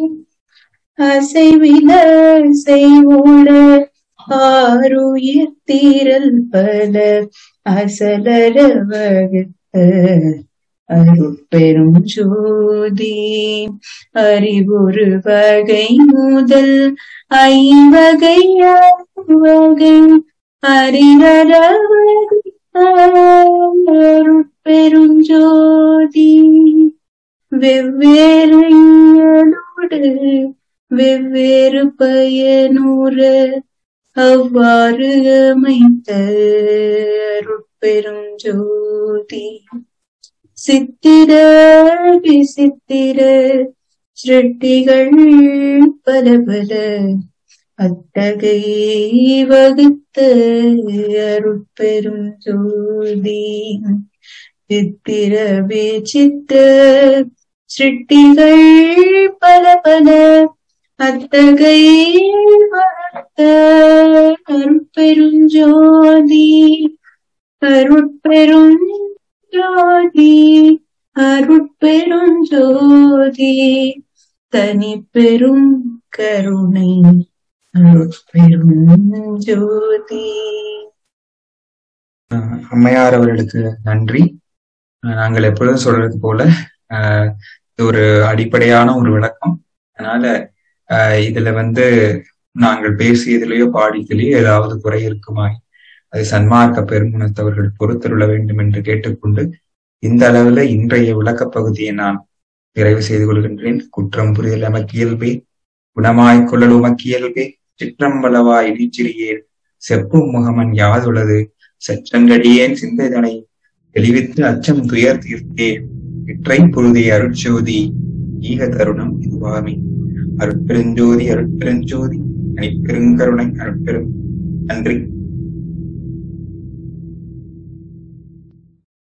அசைவில செய்வோட ஆருயிர் தீரல் பல அசலர வகுத்த அருட்பெரும் ஜோதி அறிவுறு வகை முதல் ஐவகை வகை அறிவர அருட்பெருஞ்சோதி வெவ்வேறு இயலோடு வெவ்வேறு பயனூர அவ்வாறு அமைத்த அருட்பெருஞ்சோதி சித்திர விசித்திர சிருட்டிகள் பல பல அத்தகை வகுத்த அருட்பெரும் ஜோதி சித்திர விசித்திர சிருட்டிகள் பல பல அத்தகை வகுத்த அருட்பெரும் ஜோதி அருட்பெரும் ஜோதி அருட்பெரும் ஜோதி தனி பெரும் கருணை அருட்பெரும் ஜோதி அஹ் அம்மையார் அவர்களுக்கு நன்றி அஹ் நாங்கள் எப்பொழுதும் சொல்றது போல அஹ் இது ஒரு அடிப்படையான ஒரு விளக்கம் அதனால அஹ் இதுல வந்து நாங்கள் பேசியதிலேயோ பாடியதிலேயோ ஏதாவது குறை இருக்குமாய் அது சன்மார்க்க பெருமுனத்தவர்கள் பொறுத்தருள வேண்டும் என்று கேட்டுக்கொண்டு இந்த அளவுல இன்றைய விளக்கப் பகுதியை நான் நிறைவு செய்து கொள்கின்றேன் குற்றம் புரிதல் எமக்கு இயல்பே குணமாய்க் கொள்ளல் உமக்கு இயல்பே சிற்றம்பலவாய் இடிச்சிறியேன் செப்பும் முகமன் யாதுள்ளது செற்றங்கடியேன் சிந்தைதனை தெளிவித்து அச்சம் துயர் தீர்த்தே இற்றை பொருதே அருட்சோதி ஈக தருணம் இதுவாமே அருட்பெருஞ்சோதி அருட்பெருஞ்சோதி அணிப்பெருங்கருணை அருட்பெரும் நன்றி